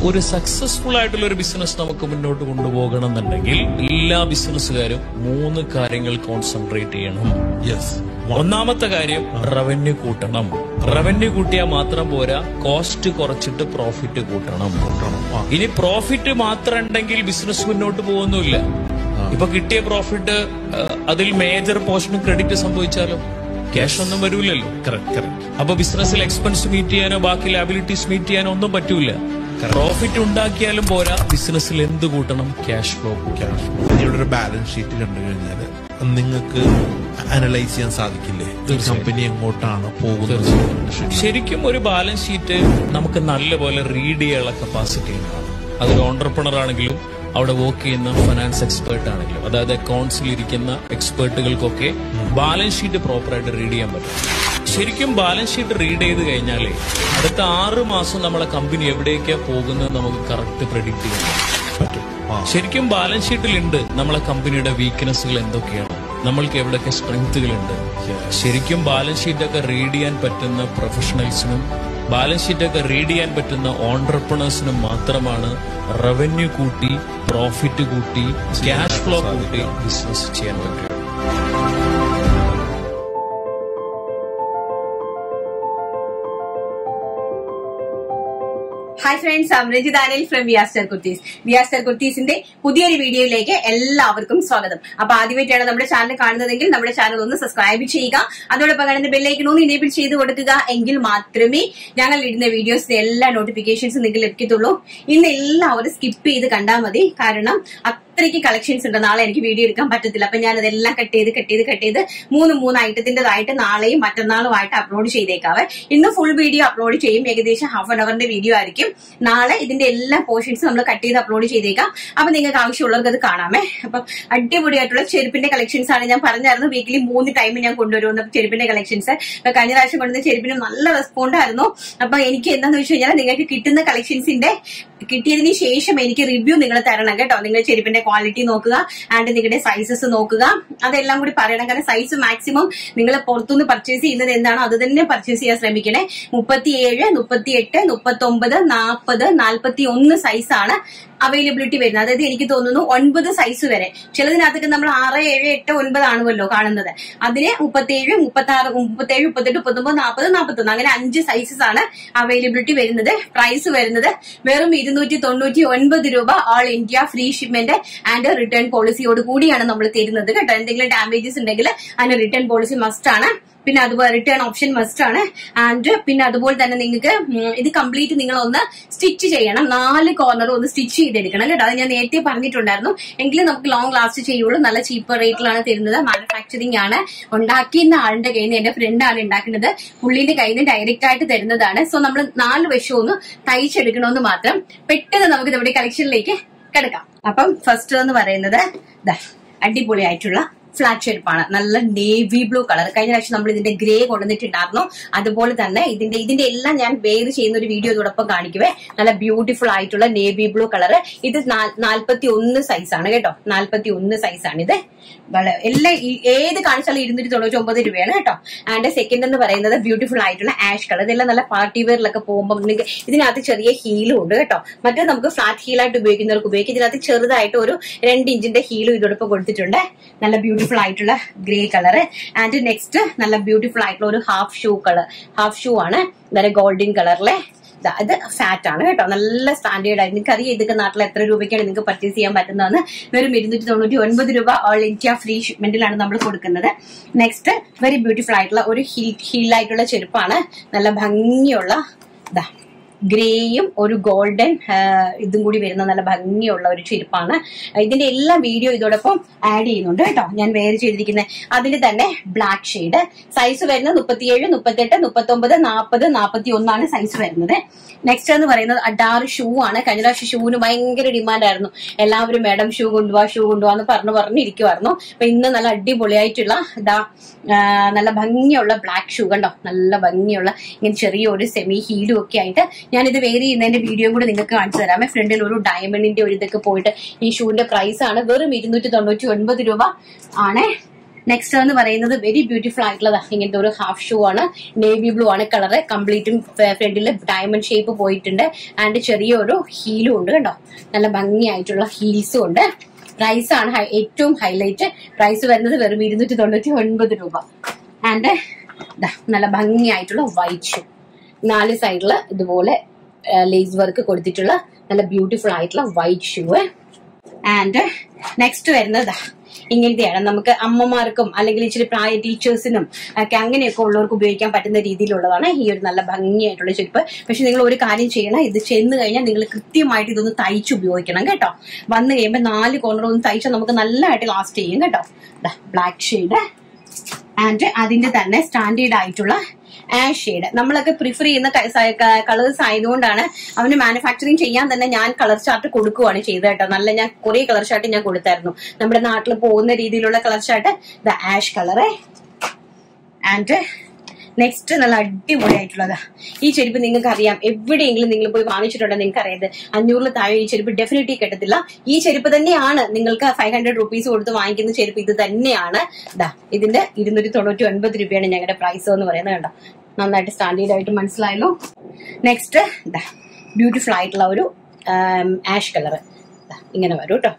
ഒരു സക്സസ്ഫുൾ ആയിട്ടുള്ള ഒരു ബിസിനസ് നമുക്ക് മുന്നോട്ട് കൊണ്ടുപോകണം എന്നുണ്ടെങ്കിൽ എല്ലാ ബിസിനസ്സുകാരും മൂന്ന് കാര്യങ്ങൾ കോൺസെൻട്രേറ്റ് ചെയ്യണം യെസ് ഒന്നാമത്തെ കാര്യം റവന്യൂ കൂട്ടണം റവന്യൂ കൂട്ടിയാൽ മാത്രം പോരാ കോസ്റ്റ് കുറച്ചിട്ട് പ്രോഫിറ്റ് കൂട്ടണം ഇനി പ്രോഫിറ്റ് മാത്രം ഉണ്ടെങ്കിൽ ബിസിനസ് മുന്നോട്ട് പോകുന്നില്ല ഇപ്പൊ കിട്ടിയ പ്രോഫിറ്റ് അതിൽ മേജർ പോർഷൻ ക്രെഡിറ്റ് സംഭവിച്ചാലോ ക്യാഷ് ഒന്നും വരൂലല്ലോ കറക്റ്റ് കറക്റ്റ് അപ്പൊ ബിസിനസ്സിൽ എക്സ്പെൻസ് മീറ്റ് ചെയ്യാനോ ബാക്കി ലാബിലിറ്റീസ് മീറ്റ് ചെയ്യാനോ ഒന്നും പറ്റൂല പ്രോഫിറ്റ് ഉണ്ടാക്കിയാലും പോരാ ബിസിനസ്സിൽ എന്ത് കൂട്ടണം ക്യാഷ് ഫ്ലോ കൂട്ടണം ഇവിടെ ഒരു ബാലൻസ് ഷീറ്റ് കണ്ടു കഴിഞ്ഞാൽ നിങ്ങൾക്ക് അനലൈസ് ചെയ്യാൻ സാധിക്കില്ലേ ഒരു കമ്പനി എങ്ങോട്ടാണ് പോകുന്നത് ശരിക്കും ഒരു ബാലൻസ് ഷീറ്റ് നമുക്ക് നല്ലപോലെ റീഡ് ചെയ്യാനുള്ള കപ്പാസിറ്റി ഉണ്ടാവും അതൊരു ഓണ്ടർപ്രണർ ആണെങ്കിലും അവിടെ വർക്ക് ചെയ്യുന്ന ഫിനാൻസ് എക്സ്പേർട്ട് ആണെങ്കിലും അതായത് അക്കൗണ്ട്സിൽ ഇരിക്കുന്ന എക്സ്പേർട്ടുകൾക്കൊക്കെ ബാലൻസ് ഷീറ്റ് പ്രോപ്പറായിട്ട് റീഡ് ചെയ്യാൻ പറ്റും ശരിക്കും ബാലൻസ് ഷീറ്റ് റീഡ് ചെയ്ത് കഴിഞ്ഞാലേ അടുത്ത ആറ് മാസം നമ്മളെ കമ്പനി എവിടേക്കാ പോകുന്നത് നമുക്ക് കറക്റ്റ് പ്രെഡിക്റ്റ് ചെയ്യാൻ പറ്റും ആ. ശരിക്കും ബാലൻസ് ഷീറ്റിലുണ്ട് നമ്മളെ കമ്പനിയുടെ വീക്ക്നെസ്സുകൾ എന്തൊക്കെയാണ് നമ്മൾക്ക് എവിടെയൊക്കെ സ്ട്രെങ്ത്തുകളുണ്ട് ശരിക്കും ബാലൻസ് ഷീറ്റൊക്കെ റീഡ് ചെയ്യാൻ പറ്റുന്ന പ്രൊഫഷണൽസിനും ബാലൻസ് ഷീറ്റൊക്കെ റീഡ് ചെയ്യാൻ പറ്റുന്ന ഓണ്ടർപ്രണേഴ്സിനും മാത്രമാണ് റവന്യൂ കൂട്ടി പ്രോഫിറ്റ് കൂട്ടി ക്യാഷ് ഫ്ലോ കൂട്ടി ബിസിനസ് ചെയ്യാൻ പറ്റുക hi friends Amarjith Anil from Viastar Kurtis Viastar കുർത്തീസിന്റെ പുതിയൊരു വീഡിയോയിലേക്ക് എല്ലാവർക്കും സ്വാഗതം അപ്പൊ ആദ്യമായിട്ടാണ് നമ്മുടെ ചാനൽ കാണുന്നതെങ്കിൽ നമ്മുടെ ചാനൽ ഒന്ന് സബ്സ്ക്രൈബ് ചെയ്യുക അതോടൊപ്പം കാണുന്ന ബെല്ലൈക്കൺ ഒന്ന് ഇനേബിൾ ചെയ്ത് കൊടുക്കുക എങ്കിൽ മാത്രമേ ഞങ്ങൾ ഇടുന്ന വീഡിയോസിന്റെ എല്ലാ നോട്ടിഫിക്കേഷൻസും നിങ്ങൾക്ക് ലഭിക്കത്തുള്ളൂ ഇന്ന് എല്ലാവരും സ്കിപ്പ് ചെയ്ത് കണ്ടാൽ മതി കാരണം അത്രയ്ക്ക് കളക്ഷൻസ് ഉണ്ട് നാളെ എനിക്ക് വീഡിയോ എടുക്കാൻ പറ്റത്തില്ല അപ്പൊ ഞാൻ അതെല്ലാം കട്ട് ചെയ്ത് കട്ട് ചെയ്ത് കട്ട് ചെയ്ത് മൂന്ന് മൂന്ന് ഐറ്റത്തിന്റേതായിട്ട് നാളെയും മറ്റന്നാളുമായിട്ട് അപ്ലോഡ് ചെയ്തേക്കാവേ ഇന്ന് ഫുൾ വീഡിയോ അപ്ലോഡ് ചെയ്യും ഏകദേശം ഹാഫ് ആൻ അവറിന്റെ വീഡിയോ ആയിരിക്കും നാളെ ഇതിന്റെ എല്ലാ പോർഷൻസും നമ്മൾ കട്ട് ചെയ്ത് അപ്ലോഡ് ചെയ്തേക്കാം അപ്പൊ നിങ്ങൾക്ക് ആവശ്യമുള്ളവർക്ക് അത് കാണാമേ അപ്പം അടിപൊളിയായിട്ടുള്ള ചെരുപ്പിന്റെ കളക്ഷൻസ് ആണ് ഞാൻ പറഞ്ഞായിരുന്നു വീക്കിലി മൂന്ന് ടൈം ഞാൻ കൊണ്ടുവരുമെന്ന് ചെരുപ്പിന്റെ കളക്ഷൻസ് അപ്പൊ കഴിഞ്ഞ പ്രാവശ്യം കൊണ്ടുവന്ന ചെരുപ്പിന് നല്ല റെസ്പോണ്ട് ആയിരുന്നു അപ്പൊ എനിക്ക് എന്താന്ന് വെച്ച് കഴിഞ്ഞാൽ നിങ്ങൾക്ക് കിട്ടുന്ന കളക്ഷൻസിന്റെ കിട്ടിയതിന് ശേഷം എനിക്ക് റിവ്യൂ നിങ്ങൾ തരണം കേട്ടോ നിങ്ങൾ ചെരുപ്പിന്റെ ക്വാളിറ്റി നോക്കുക ആൻഡ് നിങ്ങളുടെ സൈസസ് നോക്കുക അതെല്ലാം കൂടി പറയണം കാരണം സൈസ് മാക്സിമം നിങ്ങൾ പുറത്തുനിന്ന് പർച്ചേസ് ചെയ്യുന്നത് എന്താണോ അത് തന്നെ പർച്ചേസ് ചെയ്യാൻ ശ്രമിക്കണേ മുപ്പത്തിയേഴ് മുപ്പത്തിയെട്ട് മുപ്പത്തി ഒമ്പത് നാൽപ്പത് നാൽപ്പത്തി ഒന്ന് സൈസാണ് അവൈലബിലിറ്റി വരുന്നത് അതായത് എനിക്ക് തോന്നുന്നു ഒൻപത് സൈസ് വരെ ചിലതിനകത്തൊക്കെ നമ്മൾ ആറ് ഏഴ് എട്ട് ഒൻപത് ആണുമല്ലോ കാണുന്നത് അതിന് മുപ്പത്തിയേഴ് മുപ്പത്തി ആറ് മുപ്പത്തേഴ് മുപ്പത്തെട്ട് മുപ്പത്തൊമ്പത് നാൽപ്പത് നാൽപ്പത്തൊന്ന് അങ്ങനെ അഞ്ച് സൈസസ് ആണ് അവൈലബിലിറ്റി വരുന്നത് പ്രൈസ് വരുന്നത് വെറും ഇരുന്നൂറ്റി തൊണ്ണൂറ്റി ഒൻപത് രൂപ all India free shipment and return പോളിസിയോട് കൂടിയാണ് നമ്മൾ തരുന്നത് കേട്ടോ എന്തെങ്കിലും ഡാമേജസ് ഉണ്ടെങ്കിൽ അതിന് റിട്ടേൺ പോളിസി മസ്റ്റ് ആണ് പിന്നെ അതുപോലെ റിട്ടേൺ ഓപ്ഷൻ മസ്റ്റ് ആണ് ആൻഡ് പിന്നെ അതുപോലെ തന്നെ നിങ്ങൾക്ക് ഉം, ഇത് കംപ്ലീറ്റ് നിങ്ങൾ ഒന്ന് സ്റ്റിച്ച് ചെയ്യണം നാല് കോർണറും ഒന്ന് സ്റ്റിച്ച് ചെയ്തെടുക്കണം കേട്ടോ അത് ഞാൻ നേരത്തെ പറഞ്ഞിട്ടുണ്ടായിരുന്നു എങ്കിലും നമുക്ക് ലോങ് ലാസ്റ്റ് ചെയ്യുള്ളൂ നല്ല ചീപ്പർ റേറ്റിലാണ് തരുന്നത് മാനുഫാക്ചറിംഗ് ആണ് ഉണ്ടാക്കുന്ന ആളിന്റെ കയ്യിൽ നിന്ന് എന്റെ ഫ്രണ്ട് ആണ് ഉണ്ടാക്കുന്നത് പുള്ളിന്റെ കയ്യിൽ നിന്ന് ഡയറക്റ്റ് ആയിട്ട് തരുന്നതാണ് സോ നമ്മൾ നാല് വശവും ഒന്ന് തയ്ച്ചെടുക്കണമെന്ന് മാത്രം പെട്ടെന്ന് നമുക്ക് നമ്മുടെ കളക്ഷനിലേക്ക് കിടക്കാം അപ്പം ഫസ്റ്റ് എന്ന് പറയുന്നത് ദാ അടിപൊളിയായിട്ടുള്ള ഫ്ലാറ്റ് ചെരുപ്പാണ് നല്ല നേവി ബ്ലൂ കളർ കഴിഞ്ഞ പ്രാവശ്യം നമ്മൾ ഇതിന്റെ ഗ്രേ കൊണ്ടുവന്നിട്ടുണ്ടായിരുന്നു അതുപോലെ തന്നെ ഇതിന്റെ ഇതിന്റെ എല്ലാം ഞാൻ വെയർ ചെയ്യുന്ന ഒരു വീഡിയോ ഇതോടൊപ്പം കാണിക്കുവേ നല്ല ബ്യൂട്ടിഫുൾ ആയിട്ടുള്ള നേവി ബ്ലൂ കളർ ഇത് നാൽപ്പത്തി ഒന്ന് സൈസാണ് കേട്ടോ നാൽപ്പത്തി ഒന്ന് സൈസാണ് ഇത് വള- എല്ലാം ഈ- ഏത് കാണിച്ചാലും ഇരുന്നൂറ്റി തൊണ്ണൂറ്റി ഒമ്പത് രൂപയാണ് കേട്ടോ ആൻഡ് സെക്കൻഡ് എന്ന് പറയുന്നത് ബ്യൂട്ടിഫുൾ ആയിട്ടുള്ള ആഷ് കളർ ഇതെല്ലാം നല്ല പാർട്ടി വെയറിലൊക്കെ പോകുമ്പോൾ നിങ്ങൾക്ക് ഇതിനകത്ത് ചെറിയ ഹീലും ഉണ്ട് കേട്ടോ മറ്റേ നമുക്ക് ഫ്ലാറ്റ് ഹീലായിട്ട് ഉപയോഗിക്കുന്നവർക്ക് ഉപയോഗിക്കും ഇതിനകത്ത് ചെറുതായിട്ട് ഒരു രണ്ട് ഇഞ്ചിന്റെ ഹീലും ഇതോടൊപ്പം കൊടുത്തിട്ടുണ്ട് നല്ല ബ്യൂട്ടിഫുൾ ആയിട്ടുള്ള ഗ്രേ കളർ ആൻഡ് നെക്സ്റ്റ് നല്ല ബ്യൂട്ടിഫുൾ ആയിട്ടുള്ള ഒരു half shoe colour half shoe ആണ് നല്ല ഗോൾഡൻ കളറിലെ ദാ ഇത് ഫാറ്റ് ആണ് കേട്ടോ നല്ല സ്റ്റാൻഡേർഡ് ആയി നിങ്ങൾക്ക് അറിയാം ഇതൊക്കെ നാട്ടിൽ എത്ര രൂപയ്ക്കാണ് നിങ്ങൾക്ക് പർച്ചേസ് ചെയ്യാൻ പറ്റുന്നതെന്ന് വെറും ഇരുന്നൂറ്റി തൊണ്ണൂറ്റി ഒൻപത് രൂപ ഓൾ ഇന്ത്യ ഫ്രീ ഷിപ്മെന്റിലാണ് നമ്മൾ കൊടുക്കുന്നത് നെക്സ്റ്റ് വെരി ബ്യൂട്ടിഫുൾ ആയിട്ടുള്ള ഒരു ഹീൽ ഹീലായിട്ടുള്ള ചെരുപ്പാണ് നല്ല ഭംഗിയുള്ള ഇതാ ഗ്രേയും ഒരു ഗോൾഡൻ ഇതും കൂടി വരുന്ന നല്ല ഭംഗിയുള്ള ഒരു ചെരുപ്പാണ് ഇതിന്റെ എല്ലാ വീഡിയോ ഇതോടൊപ്പം ആഡ് ചെയ്യുന്നുണ്ട് കേട്ടോ ഞാൻ വേറെ ചെയ്തിരിക്കുന്നത് അതിൽ തന്നെ ബ്ലാക്ക് ഷെയ്ഡ് സൈസ് വരുന്നത് മുപ്പത്തിയേഴ് മുപ്പത്തെട്ട് മുപ്പത്തൊമ്പത് നാൽപ്പത് നാൽപ്പത്തി ഒന്നാണ് സൈസ് വരുന്നത് നെക്സ്റ്റ് എന്ന് പറയുന്നത് അഡാറ് ഷൂ ആണ് കഴിഞ്ഞ പ്രാവശ്യം ഷൂവിന് ഭയങ്കര ഡിമാൻഡ് ആയിരുന്നു എല്ലാവരും മാഡം ഷൂ കൊണ്ടുപോവാ ഷൂ കൊണ്ടുപോവാന്ന് പറഞ്ഞു പറഞ്ഞിരിക്കുവായിരുന്നു അപ്പൊ ഇന്ന് നല്ല അടിപൊളിയായിട്ടുള്ള ഇതാ ആ, നല്ല ഭംഗിയുള്ള ബ്ലാക്ക് ഷൂ കണ്ടോ നല്ല ഭംഗിയുള്ള ഇങ്ങനെ ചെറിയൊരു സെമി ഹീലും ഒക്കെ ആയിട്ട് ഞാനിത് വേറെ ചെയ്യുന്നതിന്റെ വീഡിയോ കൂടെ നിങ്ങൾക്ക് കാണിച്ചു തരാമേ ഫ്രണ്ടിൽ ഒരു ഡയമണ്ടിന്റെ ഒരു ഇതൊക്കെ പോയിട്ട് ഈ ഷൂവിന്റെ പ്രൈസ് ആണ് വെറും ഇരുന്നൂറ്റി തൊണ്ണൂറ്റി ഒൻപത് രൂപ ആണ് നെക്സ്റ്റ് എന്ന് പറയുന്നത് വെരി ബ്യൂട്ടിഫുൾ ആയിട്ടുള്ളത് ഇങ്ങനത്തെ ഒരു ഹാഫ് ഷൂ ആണ് നേവി ബ്ലൂ ആണ് കളറ് കംപ്ലീറ്റും ഫ്രണ്ടിൽ ഡയമണ്ട് ഷേപ്പ് പോയിട്ടുണ്ട് ആൻഡ് ചെറിയൊരു ഹീലും ഉണ്ട് കണ്ടോ നല്ല ഭംഗിയായിട്ടുള്ള ഹീൽസും ഉണ്ട് പ്രൈസ് ആണ് ഹൈ- ഏറ്റവും ഹൈലൈറ്റ് പ്രൈസ് വരുന്നത് വെറും ഇരുന്നൂറ്റി തൊണ്ണൂറ്റി ഒൻപത് രൂപ ആൻഡ് നല്ല ഭംഗിയായിട്ടുള്ള വൈറ്റ് ഷൂ നാല് സൈഡിൽ ഇതുപോലെ ലേസ് വർക്ക് കൊടുത്തിട്ടുള്ള നല്ല ബ്യൂട്ടിഫുൾ ആയിട്ടുള്ള വൈറ്റ് ഷൂ ആൻഡ് നെക്സ്റ്റ് വരുന്നത് ദാ ഇങ്ങനത്തെയാണ് നമുക്ക് അമ്മമാർക്കും അല്ലെങ്കിൽ ഇച്ചിരി പ്രായ ടീച്ചേഴ്സിനും ഒക്കെ അങ്ങനെയൊക്കെ ഉള്ളവർക്ക് ഉപയോഗിക്കാൻ പറ്റുന്ന രീതിയിലുള്ളതാണ് ഈ ഒരു നല്ല ഭംഗിയായിട്ടുള്ള ചെരുപ്പ് പക്ഷെ നിങ്ങൾ ഒരു കാര്യം ചെയ്യണം ഇത് ചെന്ന് കഴിഞ്ഞാൽ നിങ്ങൾ കൃത്യമായിട്ട് ഇതൊന്ന് തയ്ച്ച് ഉപയോഗിക്കണം കേട്ടോ വന്നു കഴിയുമ്പോൾ നാല് കോർണർ ഒന്ന് തയ്ച്ചാൽ നമുക്ക് നല്ലതായിട്ട് ലാസ്റ്റ് ചെയ്യും കേട്ടോ ബ്ലാക്ക് ഷെയ്ഡ് ആൻഡ് അതിന്റെ തന്നെ സ്റ്റാൻഡേർഡ് ആയിട്ടുള്ള ആഷ് ഷെയ്ഡ് നമ്മളൊക്കെ പ്രിഫർ ചെയ്യുന്ന കളേഴ്സ് ആയതുകൊണ്ടാണ് അവന് മാനുഫാക്ചറിങ് ചെയ്യാൻ തന്നെ ഞാൻ കളർ ചാർട്ട് കൊടുക്കുവാണ് ചെയ്തത് കേട്ടോ നല്ല ഞാൻ കുറെ കളർ ചാർട്ട് ഞാൻ കൊടുത്തായിരുന്നു നമ്മുടെ നാട്ടിൽ പോകുന്ന രീതിയിലുള്ള colour chart the ash colour and next നല്ല അടിപൊളിയായിട്ടുള്ളതാ ഈ ചെരുപ്പ് നിങ്ങൾക്ക് അറിയാം എവിടെയെങ്കിലും നിങ്ങൾ പോയി വാങ്ങിച്ചിട്ടുണ്ടെങ്കിൽ നിങ്ങൾക്ക് അറിയാം ഇത് അഞ്ഞൂറിൽ താഴെ ഈ ചെരുപ്പ് ഡെഫിനറ്റ്ലി കിട്ടത്തില്ല ഈ ചെരുപ്പ് തന്നെയാണ് നിങ്ങൾക്ക് ഫൈവ് ഹൺഡ്രഡ് റുപ്പീസ് കൊടുത്ത് വാങ്ങിക്കുന്ന ചെരുപ്പ് ഇത് തന്നെയാണ് ദാ ഇതിന്റെ ഇരുന്നൂറ്റി തൊണ്ണൂറ്റി ഒൻപത് രൂപയാണ് ഞങ്ങളുടെ പ്രൈസ് എന്ന് പറയുന്നത് കണ്ടോ നന്നായിട്ട് സ്റ്റാൻഡേർഡ് ആയിട്ട് മനസ്സിലായല്ലോ നെക്സ്റ്റ് ദാ ബ്യൂട്ടിഫുൾ ആയിട്ടുള്ള ഒരു ആഷ് കളർ ഇങ്ങനെ വരും കേട്ടോ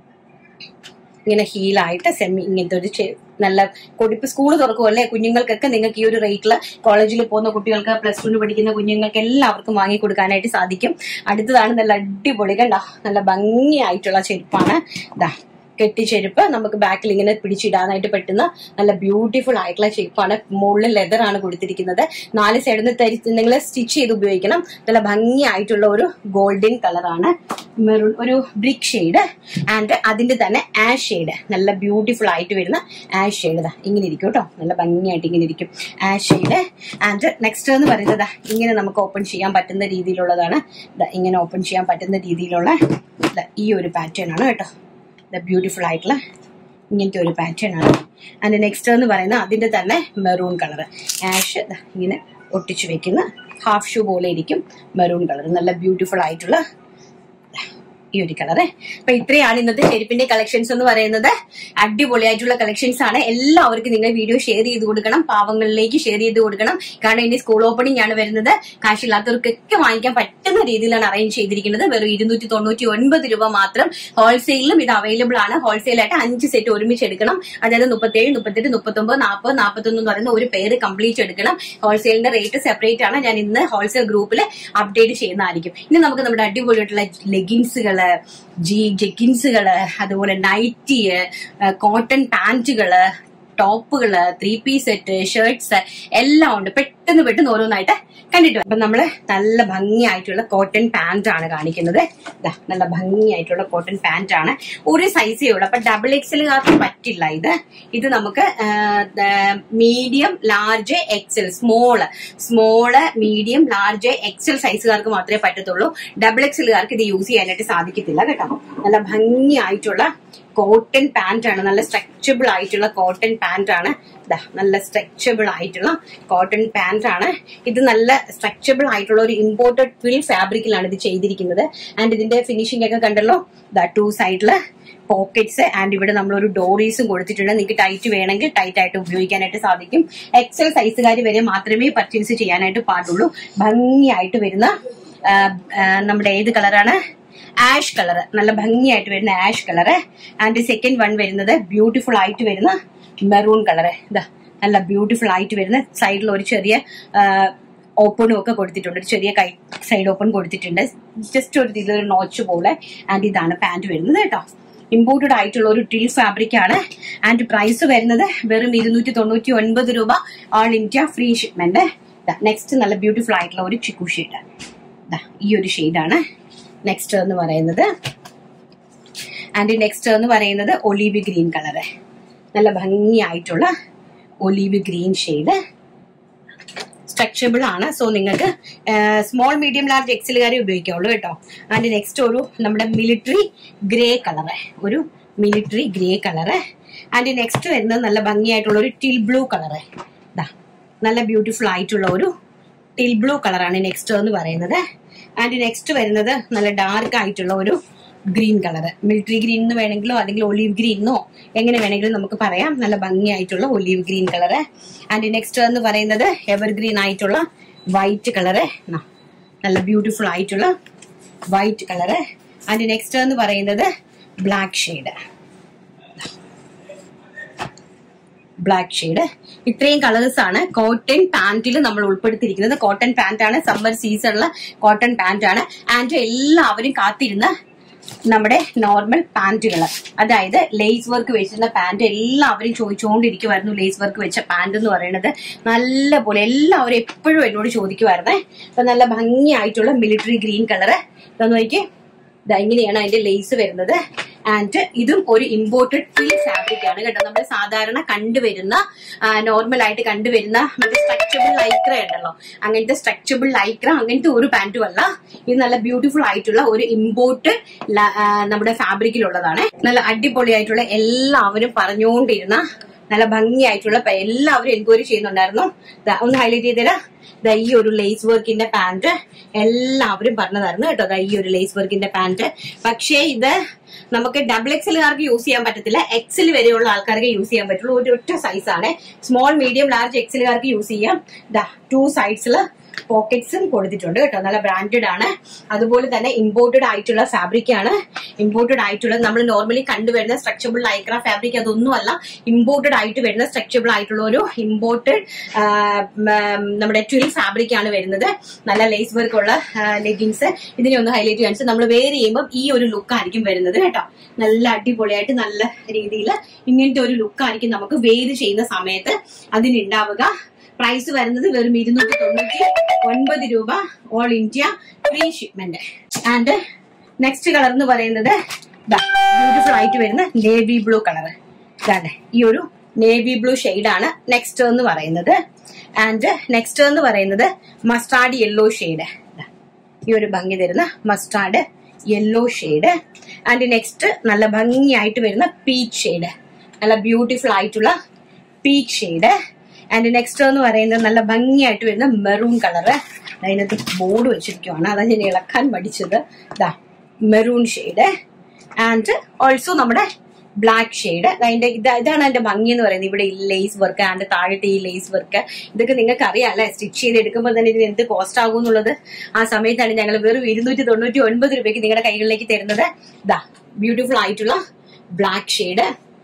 ഇങ്ങനെ ഹീലായിട്ട് സെമി ഇങ്ങനത്തെ ഒരു ചെ- നല്ല കൊടിപ്പ് സ്കൂൾ തുറക്കുമല്ലേ കുഞ്ഞുങ്ങൾക്കൊക്കെ നിങ്ങൾക്ക് ഈ ഒരു റേറ്റിൽ കോളേജിൽ പോകുന്ന കുട്ടികൾക്ക് പ്ലസ് ടുന് പഠിക്കുന്ന കുഞ്ഞുങ്ങൾക്ക് എല്ലാവർക്കും വാങ്ങി കൊടുക്കാനായിട്ട് സാധിക്കും അടുത്തതാണ് നല്ല അടിപൊളി കണ്ട നല്ല ഭംഗിയായിട്ടുള്ള ചെരുപ്പാണ് ഇതാ കെട്ടിച്ചെരുപ്പ് നമുക്ക് ബാക്കിൽ ഇങ്ങനെ പിടിച്ചിടാനായിട്ട് പറ്റുന്ന നല്ല ബ്യൂട്ടിഫുൾ ആയിട്ടുള്ള ചെരുപ്പാണ് മുകളിൽ ലെതർ ആണ് കൊടുത്തിരിക്കുന്നത് നാല് സൈഡിൽ നിന്ന് നിങ്ങൾ സ്റ്റിച്ച് ചെയ്ത് ഉപയോഗിക്കണം നല്ല ഭംഗിയായിട്ടുള്ള ഒരു ഗോൾഡൻ കളറാണ് മെറൂൺ ഒരു ബ്രിക്ക് ഷെയ്ഡ് ആൻഡ് അതിന്റെ തന്നെ ആഷ് ഷെയ്ഡ് നല്ല ബ്യൂട്ടിഫുൾ ആയിട്ട് വരുന്ന ആഷ് ഷെയ്ഡ് ഇതാ ഇങ്ങനെ ഇരിക്കും കേട്ടോ നല്ല ഭംഗിയായിട്ട് ഇങ്ങനെ ഇരിക്കും ആഷ് ഷെയ്ഡ് ആൻഡ് നെക്സ്റ്റ് എന്ന് പറയുന്നത് ദാ ഇങ്ങനെ നമുക്ക് ഓപ്പൺ ചെയ്യാൻ പറ്റുന്ന രീതിയിലുള്ളതാണ് ദാ ഇങ്ങനെ ഓപ്പൺ ചെയ്യാൻ പറ്റുന്ന രീതിയിലുള്ള ദാ ഈ ഒരു പാറ്റേൺ ആണ് കേട്ടോ ബ്യൂട്ടിഫുൾ ആയിട്ടുള്ള ഇങ്ങനത്തെ ഒരു പാറ്റേൺ ആണ് അതിന്റെ നെക്സ്റ്റ് എന്ന് പറയുന്നത് അതിന്റെ തന്നെ മെറൂൺ കളർ ആഷ് ഇങ്ങനെ ഒട്ടിച്ചു വെക്കുന്ന ഹാഫ് ഷൂ പോലെ ഇരിക്കും മെറൂൺ കളർ നല്ല ബ്യൂട്ടിഫുൾ ആയിട്ടുള്ള ഈ ഒരു കളറ് അപ്പൊ ഇത്രയാണ് ഇന്നത്തെ ചെരുപ്പിന്റെ കളക്ഷൻസ് എന്ന് പറയുന്നത് അടിപൊളിയായിട്ടുള്ള കളക്ഷൻസ് ആണ് എല്ലാവർക്കും നിങ്ങൾ വീഡിയോ ഷെയർ ചെയ്ത് കൊടുക്കണം പാവങ്ങളിലേക്ക് ഷെയർ ചെയ്ത് കൊടുക്കണം കാരണം ഇനി സ്കൂൾ ഓപ്പണിംഗ് ആണ് വരുന്നത് കാശില്ലാത്തവർക്കൊക്കെ വാങ്ങിക്കാൻ പറ്റുന്ന രീതിയിലാണ് അറേഞ്ച് ചെയ്തിരിക്കുന്നത് വെറും ഇരുന്നൂറ്റി തൊണ്ണൂറ്റി ഒൻപത് രൂപ മാത്രം ഹോൾസെയിലും ഇത് അവൈലബിൾ ആണ് ഹോൾസെയിലായിട്ട് അഞ്ച് സെറ്റ് ഒരുമിച്ച് എടുക്കണം അതായത് മുപ്പത്തേഴ് മുപ്പത്തെട്ട് മുപ്പത്തൊമ്പത് നാൽപ്പത് നാൽപ്പത്തൊന്ന് എന്ന് പറയുന്ന ഒരു പേര് കംപ്ലീറ്റ് എടുക്കണം ഹോൾസെയിലിന്റെ റേറ്റ് സെപ്പറേറ്റ് ആണ് ഞാൻ ഇന്ന് ഹോൾസെയിൽ ഗ്രൂപ്പിൽ അപ്ഡേറ്റ് ചെയ്യുന്നതായിരിക്കും ഇനി നമുക്ക് നമ്മുടെ അടിപൊളിയായിട്ടുള്ള ലെഗിൻസുകള് ജി ജെഗിൻസുകള് അതുപോലെ നൈറ്റി കോട്ടൺ പാന്റുകള് ടോപ്പുകള് ത്രീ പീസ് സെറ്റ് ഷർട്ട്സ് എല്ലാം ഉണ്ട് പെട്ടെന്ന് പെട്ടെന്ന് ഓരോന്നായിട്ട് കണ്ടിട്ട് വരാം. അപ്പൊ നമ്മള് നല്ല ഭംഗിയായിട്ടുള്ള കോട്ടൺ പാന്റ് ആണ് കാണിക്കുന്നത് ദാ നല്ല ഭംഗിയായിട്ടുള്ള കോട്ടൺ പാന്റ് ആണ് ഒരു സൈസേ ഉള്ളൂ അപ്പൊ ഡബിൾ എക്സലുകാർക്ക് പറ്റില്ല ഇത് ഇത് നമുക്ക് medium large XL small small medium large XL സൈസുകാർക്ക് മാത്രമേ പറ്റത്തുള്ളൂ ഡബിൾ എക്സലുകാർക്ക് ഇത് യൂസ് ചെയ്യാനായിട്ട് സാധിക്കത്തില്ല കേട്ടോ നല്ല ഭംഗിയായിട്ടുള്ള കോട്ടൺ പാന്റ് ആണ് നല്ല സ്ട്രെച്ചബിൾ ആയിട്ടുള്ള കോട്ടൺ പാന്റ് ആണ് ദാ നല്ല സ്ട്രെച്ചബിൾ ആയിട്ടുള്ള കോട്ടൺ പാന്റ് ആണ് ഇത് നല്ല സ്ട്രെച്ചബിൾ ആയിട്ടുള്ള ഒരു ഇമ്പോർട്ടഡ് ട്വിൽ ഫാബ്രിക്കിലാണ് ഇത് ചെയ്തിരിക്കുന്നത് ആൻഡ് ഇതിന്റെ ഫിനിഷിംഗ് ഒക്കെ കണ്ടല്ലോ ദാ ടു സൈഡില് പോക്കറ്റ്സ് ആൻഡ് ഇവിടെ നമ്മളൊരു ഡോറീസും കൊടുത്തിട്ടുണ്ട് നിങ്ങൾക്ക് ടൈറ്റ് വേണമെങ്കിൽ ടൈറ്റ് ആയിട്ട് ഉപയോഗിക്കാനായിട്ട് സാധിക്കും എക്സൽ സൈസുകാർ വരെ മാത്രമേ പർച്ചേസ് ചെയ്യാനായിട്ട് പാടുള്ളൂ ഭംഗിയായിട്ട് വരുന്ന ആ, ആ, നമ്മുടെ ഏത് കളറാണ് ആഷ് കളർ നല്ല ഭംഗിയായിട്ട് വരുന്ന ash colour and second one വരുന്നത് ബ്യൂട്ടിഫുൾ ആയിട്ട് വരുന്ന മെറൂൺ കളർ ഇതാ നല്ല ബ്യൂട്ടിഫുൾ ആയിട്ട് വരുന്ന സൈഡിൽ ഒരു ചെറിയ ഓപ്പണും ഒക്കെ കൊടുത്തിട്ടുണ്ട് ഒരു ചെറിയ കൈ സൈഡ് ഓപ്പൺ കൊടുത്തിട്ടുണ്ട് ജസ്റ്റ് ഒരു ഇതിലൊരു നോച്ച് പോലെ ആൻഡ് ഇതാണ് പാന്റ് വരുന്നത് കേട്ടോ ഇമ്പോർട്ടഡ് ആയിട്ടുള്ള ഒരു ടിൽ ഫാബ്രിക് ആണ് ആൻഡ് പ്രൈസ് വരുന്നത് വെറും ഇരുന്നൂറ്റി തൊണ്ണൂറ്റി ഒൻപത് രൂപ all India free shipment next നല്ല ബ്യൂട്ടിഫുൾ ആയിട്ടുള്ള ഒരു ചിക്കു ഷെയ്ഡ് ഈ ഒരു ഷെയ്ഡാണ് നെക്സ്റ്റ് എന്ന് പറയുന്നത് ആൻഡ് നെക്സ്റ്റ് എന്ന് പറയുന്നത് ഒലീവ് ഗ്രീൻ കളറ് നല്ല ഭംഗിയായിട്ടുള്ള ഒലീവ് ഗ്രീൻ ഷെയ്ഡ് സ്ട്രക്ചബിൾ ആണ് സോ നിങ്ങൾക്ക് സ്മോൾ മീഡിയം ലാർജ് എക്സലുകാരെ ഉപയോഗിക്കാവുള്ളൂ കേട്ടോ ആൻഡ് നെക്സ്റ്റ് ഒരു നമ്മുടെ മിലിറ്ററി ഗ്രേ കളറ് ഒരു military grey colour and next വരുന്നത് നല്ല ഭംഗിയായിട്ടുള്ള ഒരു ടിൽ ബ്ലൂ കളറ് നല്ല ബ്യൂട്ടിഫുൾ ആയിട്ടുള്ള ഒരു ടിൽ ബ്ലൂ കളറാണ് നെക്സ്റ്റ് എന്ന് പറയുന്നത് ആൻഡ് നെക്സ്റ്റ് വരുന്നത് നല്ല ഡാർക്ക് ആയിട്ടുള്ള ഒരു ഗ്രീൻ കളർ മിലിറ്ററി ഗ്രീൻ എന്ന് വേണമെങ്കിലോ അല്ലെങ്കിൽ ഒലീവ് ഗ്രീനോ എങ്ങനെ വേണമെങ്കിലും നമുക്ക് പറയാം നല്ല ഭംഗിയായിട്ടുള്ള olive green colour and next എന്ന് പറയുന്നത് എവർ ഗ്രീൻ ആയിട്ടുള്ള വൈറ്റ് കളറ് നല്ല ബ്യൂട്ടിഫുൾ ആയിട്ടുള്ള വൈറ്റ് കളറ് ആൻഡ് നെക്സ്റ്റ് എന്ന് പറയുന്നത് ബ്ലാക്ക് ഷെയ്ഡ് ബ്ലാക്ക് ഷെയ്ഡ് ഇത്രയും കളേഴ്സ് ആണ് കോട്ടൺ പാന്റിൽ നമ്മൾ ഉൾപ്പെടുത്തിയിരിക്കുന്നത് കോട്ടൺ പാന്റ് ആണ് സമ്മർ സീസണിലെ കോട്ടൺ പാന്റ് ആണ് ആൻഡ് എല്ലാവരും കാത്തിരുന്ന നമ്മുടെ നോർമൽ പാന്റുകൾ അതായത് ലേസ് വർക്ക് വെച്ചിരുന്ന പാന്റ് എല്ലാവരും ചോദിച്ചുകൊണ്ടിരിക്കുമായിരുന്നു ലേസ് വർക്ക് വെച്ച പാന്റ് എന്ന് പറയുന്നത് നല്ല പോലെ എല്ലാവരും എപ്പോഴും എന്നോട് ചോദിക്കുമായിരുന്നേ അപ്പൊ നല്ല ഭംഗിയായിട്ടുള്ള മിലിറ്ററി ഗ്രീൻ കളറ് ഇതൊന്ന് നോക്കി ഇതാ ഇങ്ങനെയാണ് അതിന്റെ ലേസ് വരുന്നത് ആൻഡ് ഇതും ഒരു ഇമ്പോർട്ടഡ് ഫ്രീ ഫാബ്രിക് ആണ് കേട്ടോ നമ്മൾ സാധാരണ കണ്ടുവരുന്ന നോർമൽ ആയിട്ട് കണ്ടുവരുന്ന മറ്റേ സ്ട്രക്ചബിൾ ലൈക്ര ഉണ്ടല്ലോ അങ്ങനത്തെ സ്ട്രക്ചബിൾ ലൈക്ര അങ്ങനത്തെ ഒരു പാന്റും അല്ല ഇത് നല്ല ബ്യൂട്ടിഫുൾ ആയിട്ടുള്ള ഒരു ഇമ്പോർട്ട് നമ്മുടെ ഫാബ്രിക്കിലുള്ളതാണ് നല്ല അടിപൊളിയായിട്ടുള്ള എല്ലാവരും പറഞ്ഞുകൊണ്ടിരുന്ന നല്ല ഭംഗിയായിട്ടുള്ള പ- എല്ലാവരും എൻക്വയറി ചെയ്യുന്നുണ്ടായിരുന്നു ദാ ഒന്ന് ഹൈലൈറ്റ് ചെയ്തേരാ ദാ ഈ ഒരു ലേസ് വർക്കിന്റെ പാന്റ് എല്ലാവരും പറഞ്ഞതായിരുന്നു കേട്ടോ ദാ ഈ ഒരു ലേസ് വർക്കിന്റെ പാന്റ് പക്ഷേ ഇത് നമുക്ക് ഡബിൾ എക്സലുകാർക്ക് യൂസ് ചെയ്യാൻ പറ്റത്തില്ല എക്സൽ വരെയുള്ള ആൾക്കാർക്ക് യൂസ് ചെയ്യാൻ പറ്റുള്ളൂ ഒരു ഒറ്റ സൈസാണ് സ്മോൾ മീഡിയം ലാർജ് എക്സലുകാർക്ക് യൂസ് ചെയ്യാം ദാ ടു സൈഡ്സിൽ പോക്കറ്റ്സും കൊടുത്തിട്ടുണ്ട് കേട്ടോ നല്ല ബ്രാൻഡഡ് ആണ് അതുപോലെ തന്നെ ഇമ്പോർട്ടഡ് ആയിട്ടുള്ള ഫാബ്രിക് ആണ് ഇമ്പോർട്ടഡ് ആയിട്ടുള്ള നമ്മൾ നോർമലി കണ്ടുവരുന്ന സ്ട്രക്ചബിൾ ലൈക്ര ഫാബ്രിക് അതൊന്നുമല്ല ഇമ്പോർട്ടഡ് ആയിട്ട് വരുന്ന സ്ട്രക്ചബിൾ ആയിട്ടുള്ള ഒരു ഇമ്പോർട്ടഡ് നമ്മുടെ ട്വിൽ ഫാബ്രിക് ആണ് വരുന്നത് നല്ല ലേസ് വർക്ക് ഉള്ള ലെഗിങ്സ് ഇതിനെ ഒന്ന് ഹൈലൈറ്റ് കാണിച്ച് നമ്മൾ വെയർ ചെയ്യുമ്പോൾ ഈ ഒരു ലുക്ക് ആയിരിക്കും വരുന്നത് കേട്ടോ നല്ല അടിപൊളിയായിട്ട് നല്ല രീതിയിൽ ഇങ്ങനത്തെ ഒരു ലുക്ക് ആയിരിക്കും നമുക്ക് വെയർ ചെയ്യുന്ന സമയത്ത് അതിനുണ്ടാവുക പ്രൈസ് വരുന്നത് വെറും ഇരുന്നൂറ്റി തൊണ്ണൂറ്റി ഒൻപത് രൂപ all India free shipment and next colour എന്ന് പറയുന്നത് ബ്യൂട്ടിഫുൾ ആയിട്ട് വരുന്ന നേവി ബ്ലൂ കളർ ഇതാണ് ഈ ഒരു നേവി ബ്ലൂ ആണ് നെക്സ്റ്റ് എന്ന് പറയുന്നത് ആൻഡ് നെക്സ്റ്റ് എന്ന് പറയുന്നത് മസ്റ്റാർഡ് യെല്ലോ ഷെയ്ഡ് ഈ ഒരു ഭംഗി തരുന്ന mustard yellow shade and next നല്ല ഭംഗിയായിട്ട് വരുന്ന പീച്ച് ഷെയ്ഡ് നല്ല ബ്യൂട്ടിഫുൾ ആയിട്ടുള്ള പീച്ച് ഷെയ്ഡ് ആൻഡ് നെക്സ്റ്റ് എന്ന് പറയുന്നത് നല്ല ഭംഗിയായിട്ട് വരുന്ന മെറൂൺ കളറ് അതിനകത്ത് ബോർഡ് വെച്ചിരിക്കുവാണ് അതാ ഞാൻ ഇളക്കാൻ പഠിച്ചത് ഇതാ മെറൂൺ ഷെയ്ഡ് ആൻഡ് ഓൾസോ നമ്മുടെ ബ്ലാക്ക് ഷെയ്ഡ് അതിന്റെ ഇത് ഇതാണ് അതിന്റെ ഭംഗി എന്ന് പറയുന്നത് ഇവിടെ ഈ ലേസ് വർക്ക് ആൻഡ് താഴത്തെ ഈ ലേസ് വർക്ക് ഇതൊക്കെ നിങ്ങൾക്ക് അറിയാം സ്റ്റിച്ച് ചെയ്ത് എടുക്കുമ്പോൾ തന്നെ ഇതിന് എന്ത് കോസ്റ്റ് ആകും എന്നുള്ളത് ആ സമയത്താണ് ഞങ്ങൾ വെറും ഇരുന്നൂറ്റി തൊണ്ണൂറ്റി ഒൻപത് രൂപയ്ക്ക് നിങ്ങളുടെ കൈകളിലേക്ക് തരുന്നത് ഇതാ ബ്യൂട്ടിഫുൾ ആയിട്ടുള്ള black shade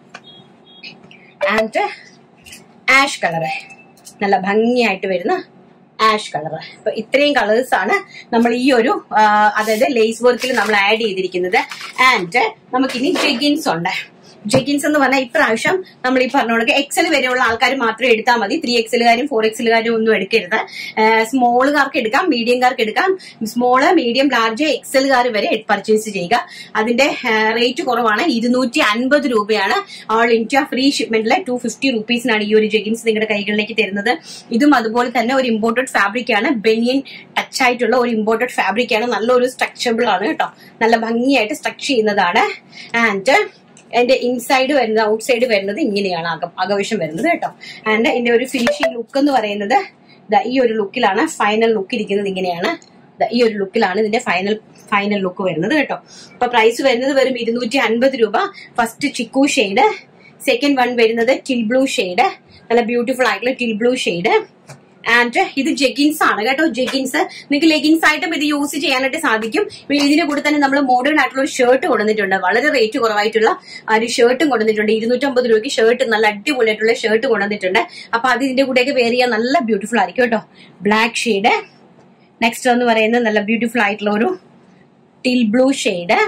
and ash colour നല്ല ഭംഗിയായിട്ട് വരുന്ന ആഷ് കളർ അപ്പൊ ഇത്രയും കളേഴ്സ് ആണ് നമ്മൾ ഈ ഒരു ആ, അതായത് ലേസ് വർക്കിൽ നമ്മൾ ആഡ് ചെയ്തിരിക്കുന്നത് ആൻഡ് നമുക്കിനി ജെഗിൻസ് ഉണ്ട് ജെഗിൻസ് എന്ന് പറഞ്ഞാൽ ഇപ്രാവശ്യം നമ്മൾ ഈ പറഞ്ഞ കണക്ക് എക്സൽ വരെയുള്ള ആൾക്കാർ മാത്രം എടുത്താൽ മതി ത്രീ എക്സലുകാരും ഫോർ എക്സലുകാരും ഒന്നും എടുക്കരുത് സ്മോളുകാർക്ക് എടുക്കാം മീഡിയംകാർക്ക് എടുക്കാം സ്മോള് മീഡിയം ലാർജ് എക്സലുകാർ വരെ പർച്ചേസ് ചെയ്യുക അതിന്റെ റേറ്റ് കുറവാണ് ഇരുന്നൂറ്റി അൻപത് രൂപയാണ് ഓൾ ഇന്ത്യ ഫ്രീ ഷിപ്മെന്റിലെ ടു ഫിഫ്റ്റി റുപ്പീസിനാണ് ഈ ഒരു ജെഗിൻസ് നിങ്ങളുടെ കൈകളിലേക്ക് തരുന്നത് ഇതും അതുപോലെ തന്നെ ഒരു ഇമ്പോർട്ടഡ് ഫാബ്രിക് ആണ് ബെനിയൻ ടച്ച് ആയിട്ടുള്ള ഒരു ഇമ്പോർട്ടഡ് ഫാബ്രിക് ആണ് നല്ലൊരു സ്ട്രക്ചബിൾ ആണ് കേട്ടോ നല്ല ഭംഗിയായിട്ട് സ്ട്രക്ചർ ചെയ്യുന്നതാണ് ആൻഡ് എന്റെ ഇൻസൈഡ് വരുന്നത് ഔട്ട് സൈഡ് വരുന്നത് ഇങ്ങനെയാണ് അകം അകവശം വരുന്നത് കേട്ടോ ആൻഡ് എന്റെ ഒരു ഫിനിഷിംഗ് ലുക്ക് എന്ന് പറയുന്നത് ദാ ഈ ഒരു ലുക്കിലാണ് ഫൈനൽ ലുക്ക് ഇരിക്കുന്നത് ഇങ്ങനെയാണ് ദാ ഈ ഒരു ലുക്കിലാണ് ഇതിന്റെ ഫൈനൽ ഫൈനൽ ലുക്ക് വരുന്നത് കേട്ടോ അപ്പൊ പ്രൈസ് വരുന്നത് വെറും ഇരുന്നൂറ്റി അൻപത് രൂപ first chikoo shade second one വരുന്നത് ടിൽ ബ്ലൂ ഷെയ്ഡ് നല്ല ബ്യൂട്ടിഫുൾ ആയിട്ടുള്ള ടിൽ ബ്ലൂ ഷെയ്ഡ് ആൻഡ് ഇത് ജെഗിൻസ് ആണ് കേട്ടോ ജെഗിൻസ് നിങ്ങൾക്ക് ലെഗിൻസ് ആയിട്ടും ഇത് യൂസ് ചെയ്യാനായിട്ട് സാധിക്കും പിന്നെ ഇതിന്റെ കൂടെ തന്നെ നമ്മൾ മോഡേൺ ആയിട്ടുള്ള ഒരു ഷർട്ട് കൊടുത്തിട്ടുണ്ട് വളരെ റേറ്റ് കുറവായിട്ടുള്ള ആ ഒരു ഷർട്ടും കൊടുത്തിട്ടുണ്ട് ഇരുന്നൂറ്റമ്പത് രൂപയ്ക്ക് ഷർട്ട് നല്ല അടിപൊളിയായിട്ടുള്ള ഷർട്ട് കൊണ്ടുവന്നിട്ടുണ്ട് അപ്പൊ അത് ഇതിന്റെ കൂടെയൊക്കെ വെയർ ചെയ്യാൻ നല്ല ബ്യൂട്ടിഫുൾ ആയിരിക്കും കേട്ടോ ബ്ലാക്ക് ഷെയ്ഡ് നെക്സ്റ്റ് എന്ന് പറയുന്നത് നല്ല ബ്യൂട്ടിഫുൾ ആയിട്ടുള്ള ഒരു teal blue shade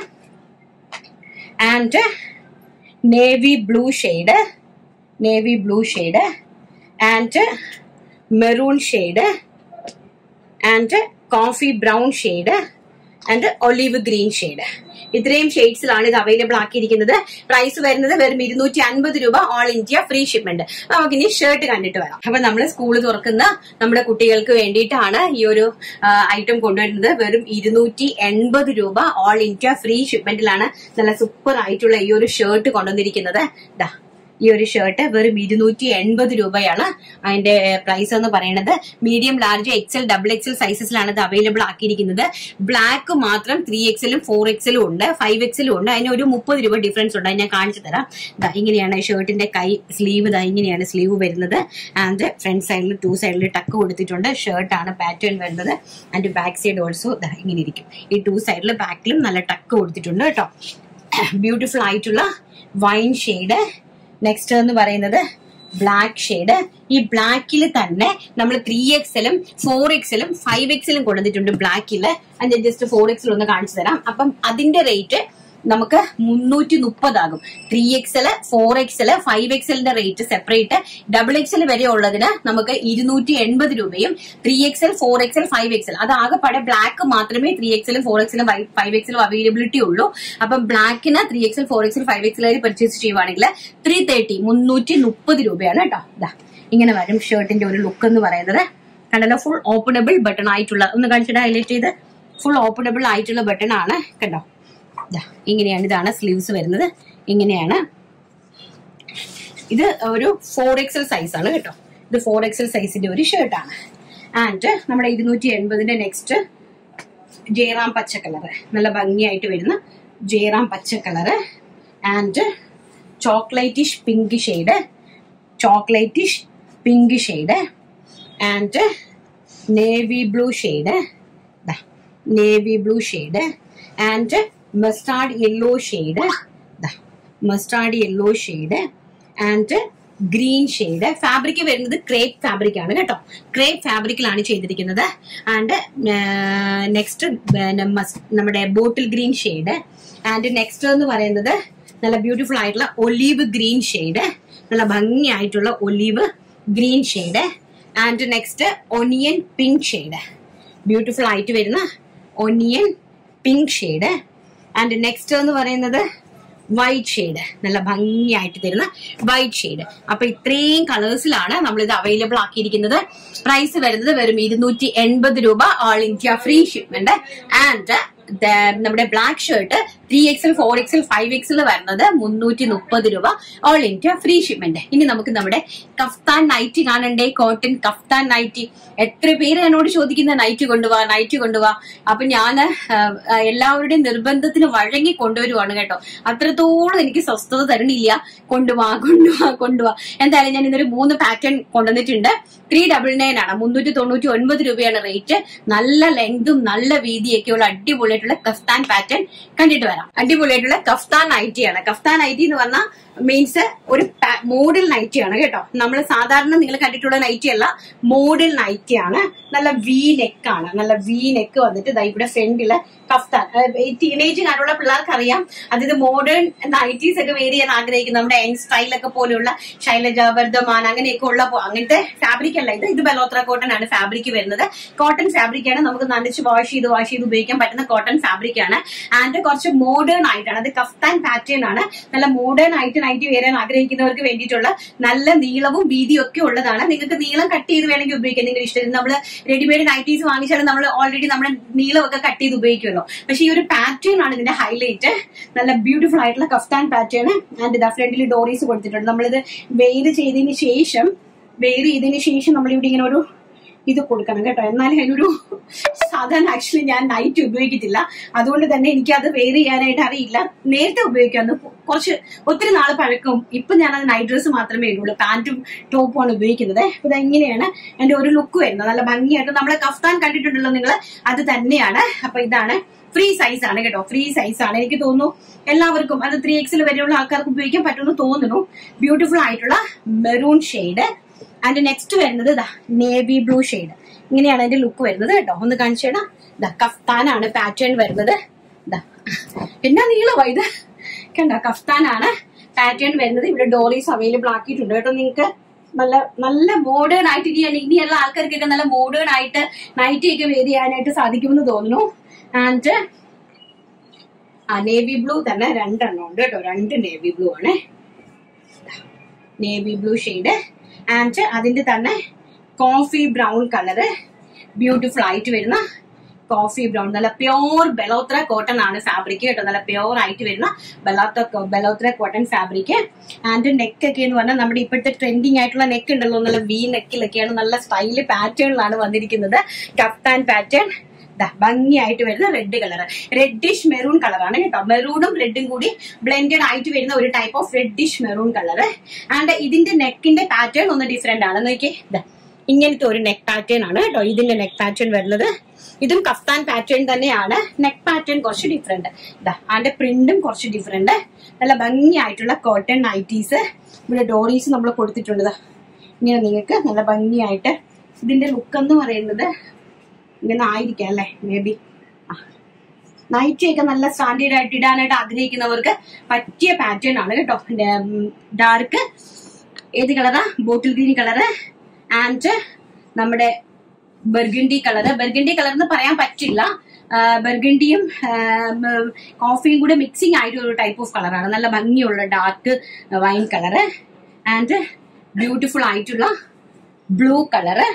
and navy blue shade navy blue shade and maroon shade and coffee brown shade and olive green shade ഇത്രയും ഷെയ്ഡ്സിലാണ് ഇത് അവൈലബിൾ ആക്കിയിരിക്കുന്നത് പ്രൈസ് വരുന്നത് വെറും ഇരുന്നൂറ്റി അൻപത് രൂപ ഓൾ ഇന്ത്യ ഫ്രീ ഷിപ്മെന്റ് നമുക്ക് ഇനി ഷർട്ട് കണ്ടിട്ട് വരാം അപ്പൊ നമ്മൾ സ്കൂൾ തുറക്കുന്ന നമ്മുടെ കുട്ടികൾക്ക് വേണ്ടിയിട്ടാണ് ഈ ഒരു ഐറ്റം കൊണ്ടുവരുന്നത് വെറും ഇരുന്നൂറ്റി എൺപത് രൂപ ഓൾ ഇന്ത്യ ഫ്രീ ഷിപ്മെന്റിലാണ് നല്ല സൂപ്പർ ആയിട്ടുള്ള ഈ ഒരു ഷർട്ട് കൊണ്ടുവന്നിരിക്കുന്നത് ദാ ഈ ഒരു ഷർട്ട് വെറും ഇരുന്നൂറ്റി എൺപത് രൂപയാണ് അതിന്റെ പ്രൈസ് എന്ന് പറയുന്നത് medium large XL double XL സൈസസിലാണ് ഇത് അവൈലബിൾ ആക്കിയിരിക്കുന്നത് ബ്ലാക്ക് മാത്രം ത്രീ എക്സലും ഫോർ എക്സലും ഉണ്ട് ഫൈവ് എക്സലും ഉണ്ട് അതിന് ഒരു മുപ്പത് രൂപ ഡിഫറൻസ് ഉണ്ട് അത് ഞാൻ കാണിച്ചു തരാം ദാ ഇങ്ങനെയാണ് ഷർട്ടിന്റെ കൈ സ്ലീവ് ദാ ഇങ്ങനെയാണ് സ്ലീവ് വരുന്നത് ആൻഡ് ഫ്രണ്ട് സൈഡിൽ ടു സൈഡിൽ ടക്ക് കൊടുത്തിട്ടുണ്ട് ഷർട്ടാണ് പാറ്റേൺ വരുന്നത് ആൻഡ് ബാക്ക് സൈഡ് ഓൾസോ ദാ ഇങ്ങനെ ഇരിക്കും ഈ ടു സൈഡിൽ ബാക്കിലും നല്ല ടക്ക് കൊടുത്തിട്ടുണ്ട് കേട്ടോ ബ്യൂട്ടിഫുൾ ആയിട്ടുള്ള വൈൻ ഷെയ്ഡ് നെക്സ്റ്റ് എന്ന് പറയുന്നത് ബ്ലാക്ക് ഷെയ്ഡ് ഈ ബ്ലാക്കിൽ തന്നെ നമ്മൾ ത്രീ എക്സലും ഫോർ എക്സലും ഫൈവ് എക്സലും കൊണ്ടുവന്നിട്ടുണ്ട് ബ്ലാക്കിൽ അത് ഞാൻ ജസ്റ്റ് ഫോർ എക്സൽ ഒന്ന് കാണിച്ചു തരാം അപ്പം അതിന്റെ റേറ്റ് നമുക്ക് മുന്നൂറ്റി മുപ്പതാകും three XL four XL five എക്സലിന്റെ റേറ്റ് സെപ്പറേറ്റ് ഡബിൾ എക്സൽ വരെ ഉള്ളതിന് നമുക്ക് ഇരുന്നൂറ്റി എൺപത് രൂപയും three XL four XL five XL അത് ആകെപ്പാടെ ബ്ലാക്ക് മാത്രമേ ത്രീ എക്സലും ഫോർ എക്സലും ഫൈവ് എക്സലും അവൈലബിലിറ്റി ഉള്ളൂ അപ്പം ബ്ലാക്കിന് three XL four XL five XL വരെ പർച്ചേസ് ചെയ്യുവാണെങ്കിൽ ത്രീ തേർട്ടി മുന്നൂറ്റി മുപ്പത് രൂപയാണ് കേട്ടോ ഇതാ ഇങ്ങനെ വരും ഷർട്ടിന്റെ ഒരു ലുക്ക് എന്ന് പറയുന്നത് കണ്ടല്ലോ ഫുൾ ഓപ്പണബിൾ ബട്ടൺ ആയിട്ടുള്ള ഒന്ന് കാണിച്ചിട്ട് ഹൈലൈറ്റ് ചെയ്ത് ഫുൾ ഓപ്പണബിൾ ആയിട്ടുള്ള ബട്ടൺ ആണ് കണ്ടോ ദാ, ഇങ്ങനെയാണ് ഇതാണ് സ്ലീവ്സ് വരുന്നത് ഇങ്ങനെയാണ് ഇത് ഒരു ഫോർ എക്സൽ സൈസ് ആണ് കേട്ടോ ഇത് ഫോർ എക്സൽ സൈസിന്റെ ഒരു ഷർട്ടാണ് ആൻഡ് നമ്മുടെ ഇരുന്നൂറ്റി എൺപതിന്റെ നെക്സ്റ്റ് ജയറാം പച്ച കളറ് നല്ല ഭംഗിയായിട്ട് വരുന്ന ജയറാം പച്ച colour and chocolatish pink shade chocolatish pink shade and navy blue shade navy blue shade and mustard yellow shade mustard yellow shade and green shade fabric വരുന്നത് crepe fabric ആണ് കേട്ടോ ക്രേപ്പ് ഫാബ്രിക്കിലാണ് ചെയ്തിരിക്കുന്നത് ആൻഡ് നെക്സ്റ്റ് നമ്മുടെ bottle green shade and next എന്ന് പറയുന്നത് നല്ല beautiful ആയിട്ടുള്ള ഒലീവ് ഗ്രീൻ ഷെയ്ഡ് നല്ല ഭംഗിയായിട്ടുള്ള olive green shade and next onion pink shade beautiful ആയിട്ട് വരുന്ന onion pink shade and next എന്ന് പറയുന്നത് വൈറ്റ് ഷെയ്ഡ് നല്ല ഭംഗിയായിട്ട് തരുന്ന വൈറ്റ് ഷെയ്ഡ് അപ്പൊ ഇത്രയും കളേഴ്സിലാണ് നമ്മൾ ഇത് അവൈലബിൾ ആക്കിയിരിക്കുന്നത് പ്രൈസ് വരുന്നത് വെറും ഇരുന്നൂറ്റി എൺപത് രൂപ all India free shipment and നമ്മുടെ black shirt three XL four XL five XL വരുന്നത് മുന്നൂറ്റി മുപ്പത് രൂപ ഓൾ ഇന്ത്യ ഫ്രീ ഷിപ്മെന്റ് ഇനി നമുക്ക് നമ്മുടെ കഫ്താൻ നൈറ്റി കാണണ്ടേ കോട്ടൺ കഫ്താൻ നൈറ്റി എത്ര പേര് എന്നോട് ചോദിക്കുന്ന നൈറ്റ് കൊണ്ടുപോവാ നൈറ്റ് കൊണ്ടുപോവാ അപ്പൊ ഞാൻ എല്ലാവരുടെയും നിർബന്ധത്തിന് വഴങ്ങി കൊണ്ടുവരുവാണ് കേട്ടോ അത്രത്തോളം എനിക്ക് സ്വസ്ഥത തരണില്ല കൊണ്ടുപോവാ കൊണ്ടുപോവാ കൊണ്ടുപോവാ എന്തായാലും ഞാൻ ഇന്നൊരു മൂന്ന് പാറ്റേൺ കൊണ്ടുവന്നിട്ടുണ്ട് ത്രീ ഡബിൾ നയൻ ആണ് മുന്നൂറ്റി തൊണ്ണൂറ്റി ഒൻപത് രൂപയാണ് റേറ്റ് നല്ല ലെങ്തും നല്ല വീതിയൊക്കെയുള്ള അടിപൊളിയായിട്ടുള്ള കഫ്താൻ പാറ്റേൺ കണ്ടിട്ട് വരാം അടിപൊളിയായിട്ടുള്ള കഫ്താൻ നൈറ്റി ആണ് കഫ്താൻ നൈറ്റി എന്ന് പറഞ്ഞാൽ മീൻസ് ഒരു മോഡൽ നൈറ്റി ആണ് കേട്ടോ നമ്മൾ സാധാരണ നിങ്ങൾ കണ്ടിട്ടുള്ള നൈറ്റി അല്ല മോഡൽ നൈറ്റി ആണ് നല്ല വി നെക്ക് ആണ് നല്ല വി നെക്ക് വന്നിട്ട് ദാ ഇവിടെ ഫ്രണ്ടില് കഫ്താൻ ടീനേജ് കാലുള്ള പിള്ളേർക്ക് അറിയാം അതായത് മോഡേൺ നൈറ്റീസ് ഒക്കെ വേരി ചെയ്യാൻ ആഗ്രഹിക്കുന്ന നമ്മുടെ യങ് സ്റ്റൈലൊക്കെ പോലെയുള്ള ശൈലജ വർദ്ധമാൻ അങ്ങനെയൊക്കെ ഉള്ള പോ- അങ്ങനത്തെ ഫാബ്രിക് അല്ല ഇത് ഇത് ബലോത്ര കോട്ടൺ ആണ് ഫാബ്രിക് വരുന്നത് കോട്ടൺ ഫാബ്രിക് ആണ് നമുക്ക് നനച്ച് വാഷ് ചെയ്ത് വാഷ് ചെയ്ത് ഉപയോഗിക്കാൻ പറ്റുന്ന കോട്ടൺ ഫാബ്രിക് ആണ് ആൻഡ് കുറച്ച് മോഡേൺ ആയിട്ടാണ് അത് കഫ്താൻ പാറ്റേൺ ആണ് നല്ല മോഡേൺ ആയിട്ട് നൈറ്റ് വരാൻ ആഗ്രഹിക്കുന്നവർക്ക് വേണ്ടിയിട്ടുള്ള നല്ല നീളവും വീതിയും ഒക്കെ ഉള്ളതാണ് നിങ്ങൾക്ക് നീളം കട്ട് ചെയ്ത് വേണമെങ്കിൽ ഉപയോഗിക്കാം നിങ്ങളുടെ ഇഷ്ടത്തിന് നമ്മൾ റെഡിമെയ്ഡ് നൈറ്റീസ് വാങ്ങിച്ചാൽ നമ്മൾ ഓൾറെഡി നമ്മുടെ നീളമൊക്കെ കട്ട് ചെയ്ത് ഉപയോഗിക്കുമല്ലോ പക്ഷെ ഈ ഒരു പാറ്റേൺ ആണ് ഇതിന്റെ ഹൈലൈറ്റ് നല്ല ബ്യൂട്ടിഫുൾ ആയിട്ടുള്ള കഫ്താൻ പാറ്റേൺ ആൻഡ് ഇതാ ഫ്രണ്ടിൽ ഡോറീസ് കൊടുത്തിട്ടുണ്ട് നമ്മളിത് വെയിൽ ചെയ്തതിന് ശേഷം വെയിൽ ചെയ്തതിന് ശേഷം നമ്മളിവിടെ ഇങ്ങനെ ഒരു ഇത് കൊടുക്കണം കേട്ടോ എന്നാൽ അതിനൊരു സാധാരണ ആക്ച്വലി ഞാൻ നൈറ്റ് ഉപയോഗിക്കത്തില്ല അതുകൊണ്ട് തന്നെ എനിക്ക് അത് വെയർ ചെയ്യാനായിട്ട് അറിയില്ല നേരത്തെ ഉപയോഗിക്കാന്ന് കുറച്ച് ഒത്തിരി നാൾ പഴക്കം ഇപ്പൊ ഞാൻ അത് നൈറ്റ് ഡ്രസ്സ് മാത്രമേ ഇടുള്ളൂ പാന്റും ടോപ്പും ആണ് ഉപയോഗിക്കുന്നത് ഇത് ഇങ്ങനെയാണ് എന്റെ ഒരു ലുക്ക് വരുന്നത് നല്ല ഭംഗിയായിട്ട് നമ്മളെ കഫ്താൻ കണ്ടിട്ടുണ്ടല്ലോ നിങ്ങൾ അത് തന്നെയാണ് അപ്പൊ ഇതാണ് ഫ്രീ സൈസ് ആണ് കേട്ടോ ഫ്രീ സൈസ് ആണ് എനിക്ക് തോന്നുന്നു എല്ലാവർക്കും അത് ത്രീ എക്സിൽ വരെയുള്ള ആൾക്കാർക്ക് ഉപയോഗിക്കാൻ പറ്റുമെന്ന് തോന്നുന്നു ബ്യൂട്ടിഫുൾ ആയിട്ടുള്ള മെറൂൺ ഷെയ്ഡ് ആൻഡ് നെക്സ്റ്റ് വരുന്നത് ഇതാ നേവി ബ്ലൂ ഷെയ്ഡ് ഇങ്ങനെയാണ് അതിന്റെ ലുക്ക് വരുന്നത് കേട്ടോ ഒന്ന് കാണിച്ചേടാ ഇതാ കഫ്താനാണ് പാറ്റേൺ വരുന്നത് ഇതാ പിന്നെ നീളമാ ഇത് കണ്ട കഫ്താനാണ് പാറ്റേൺ വരുന്നത് ഇവിടെ ഡോറീസ് അവൈലബിൾ ആക്കിയിട്ടുണ്ട് കേട്ടോ നിങ്ങൾക്ക് നല്ല നല്ല മോഡേൺ ആയിട്ട് ഇനി ഇനിയുള്ള ആൾക്കാർക്കൊക്കെ നല്ല മോഡേൺ ആയിട്ട് നൈറ്റി ഒക്കെ വെയർ ചെയ്യാനായിട്ട് സാധിക്കുമെന്ന് തോന്നുന്നു ആൻഡ് ആ നേവി ബ്ലൂ തന്നെ രണ്ടെണ്ണം ഉണ്ട് കേട്ടോ രണ്ട് നേവി ബ്ലൂ ആണ് നേവി ബ്ലൂ ഷെയ്ഡ് ആൻഡ് അതിന്റെ തന്നെ കോഫി ബ്രൗൺ കളറ് ബ്യൂട്ടിഫുൾ ആയിട്ട് വരുന്ന കോഫി ബ്രൗൺ നല്ല പ്യോർ ബെലോത്ര കോട്ടൺ ആണ് ഫാബ്രിക് കേട്ടോ നല്ല പ്യോർ ആയിട്ട് വരുന്ന Balotra Balotra cotton fabric and neck ഒക്കെ എന്ന് പറഞ്ഞാൽ നമ്മുടെ ഇപ്പോഴത്തെ ട്രെൻഡിങ് ആയിട്ടുള്ള നെക്ക് ഉണ്ടല്ലോ നല്ല വി നെക്കിലൊക്കെയാണ് നല്ല സ്റ്റൈല് പാറ്റേണിലാണ് വന്നിരിക്കുന്നത് കഫ്താൻ പാറ്റേൺ ദാ ഭംഗിയായിട്ട് വരുന്ന റെഡ് കളർ റെഡിഷ് മെറൂൺ കളറാണ് കേട്ടോ മെറൂണും റെഡും കൂടി ബ്ലെൻഡഡ് ആയിട്ട് വരുന്ന ഒരു type of reddish maroon colour and ഇതിന്റെ നെക്കിന്റെ പാറ്റേൺ ഒന്ന് ഡിഫറെന്റ് ആണ് നോക്കിയേ ദാ ഇങ്ങനത്തെ ഒരു നെക്ക് പാറ്റേൺ ആണ് കേട്ടോ ഇതിന്റെ നെക്ക് പാറ്റേൺ വരുന്നത് ഇതും കഫ്താൻ പാറ്റേൺ തന്നെയാണ് നെക്ക് പാറ്റേൺ കുറച്ച് ഡിഫറെന്റ് ഇതാ അതിന്റെ പ്രിന്റും കുറച്ച് ഡിഫറെന്റ് നല്ല ഭംഗിയായിട്ടുള്ള കോട്ടൺ നൈറ്റീസ് ഇവിടെ ഡോറീസ് നമ്മൾ കൊടുത്തിട്ടുണ്ട് ദാ. ഇങ്ങനെ നിങ്ങൾക്ക് നല്ല ഭംഗിയായിട്ട് ഇതിന്റെ ലുക്ക് എന്ന് പറയുന്നത് ഇങ്ങനെ ആയിരിക്കാം അല്ലേ മേ ബി നൈറ്റി ഒക്കെ നല്ല സ്റ്റാൻഡേർഡ് ആയിട്ട് ഇടാനായിട്ട് ആഗ്രഹിക്കുന്നവർക്ക് പറ്റിയ പാറ്റേൺ ആണ് കേട്ടോ ഡാർക്ക് ഏത് കളറാ ബോട്ടിൽ ഗ്രീൻ കളറ് ആൻഡ് നമ്മുടെ ബർഗണ്ടി കളറ് ബർഗണ്ടി കളർ എന്ന് പറയാൻ പറ്റില്ല ബർഗണ്ടിയും കോഫിയും കൂടെ മിക്സിംഗ് ആയിട്ട് ഒരു ടൈപ്പ് ഓഫ് കളറാണ് നല്ല ഭംഗിയുള്ള dark wine colour and beautiful ആയിട്ടുള്ള ബ്ലൂ കളറ്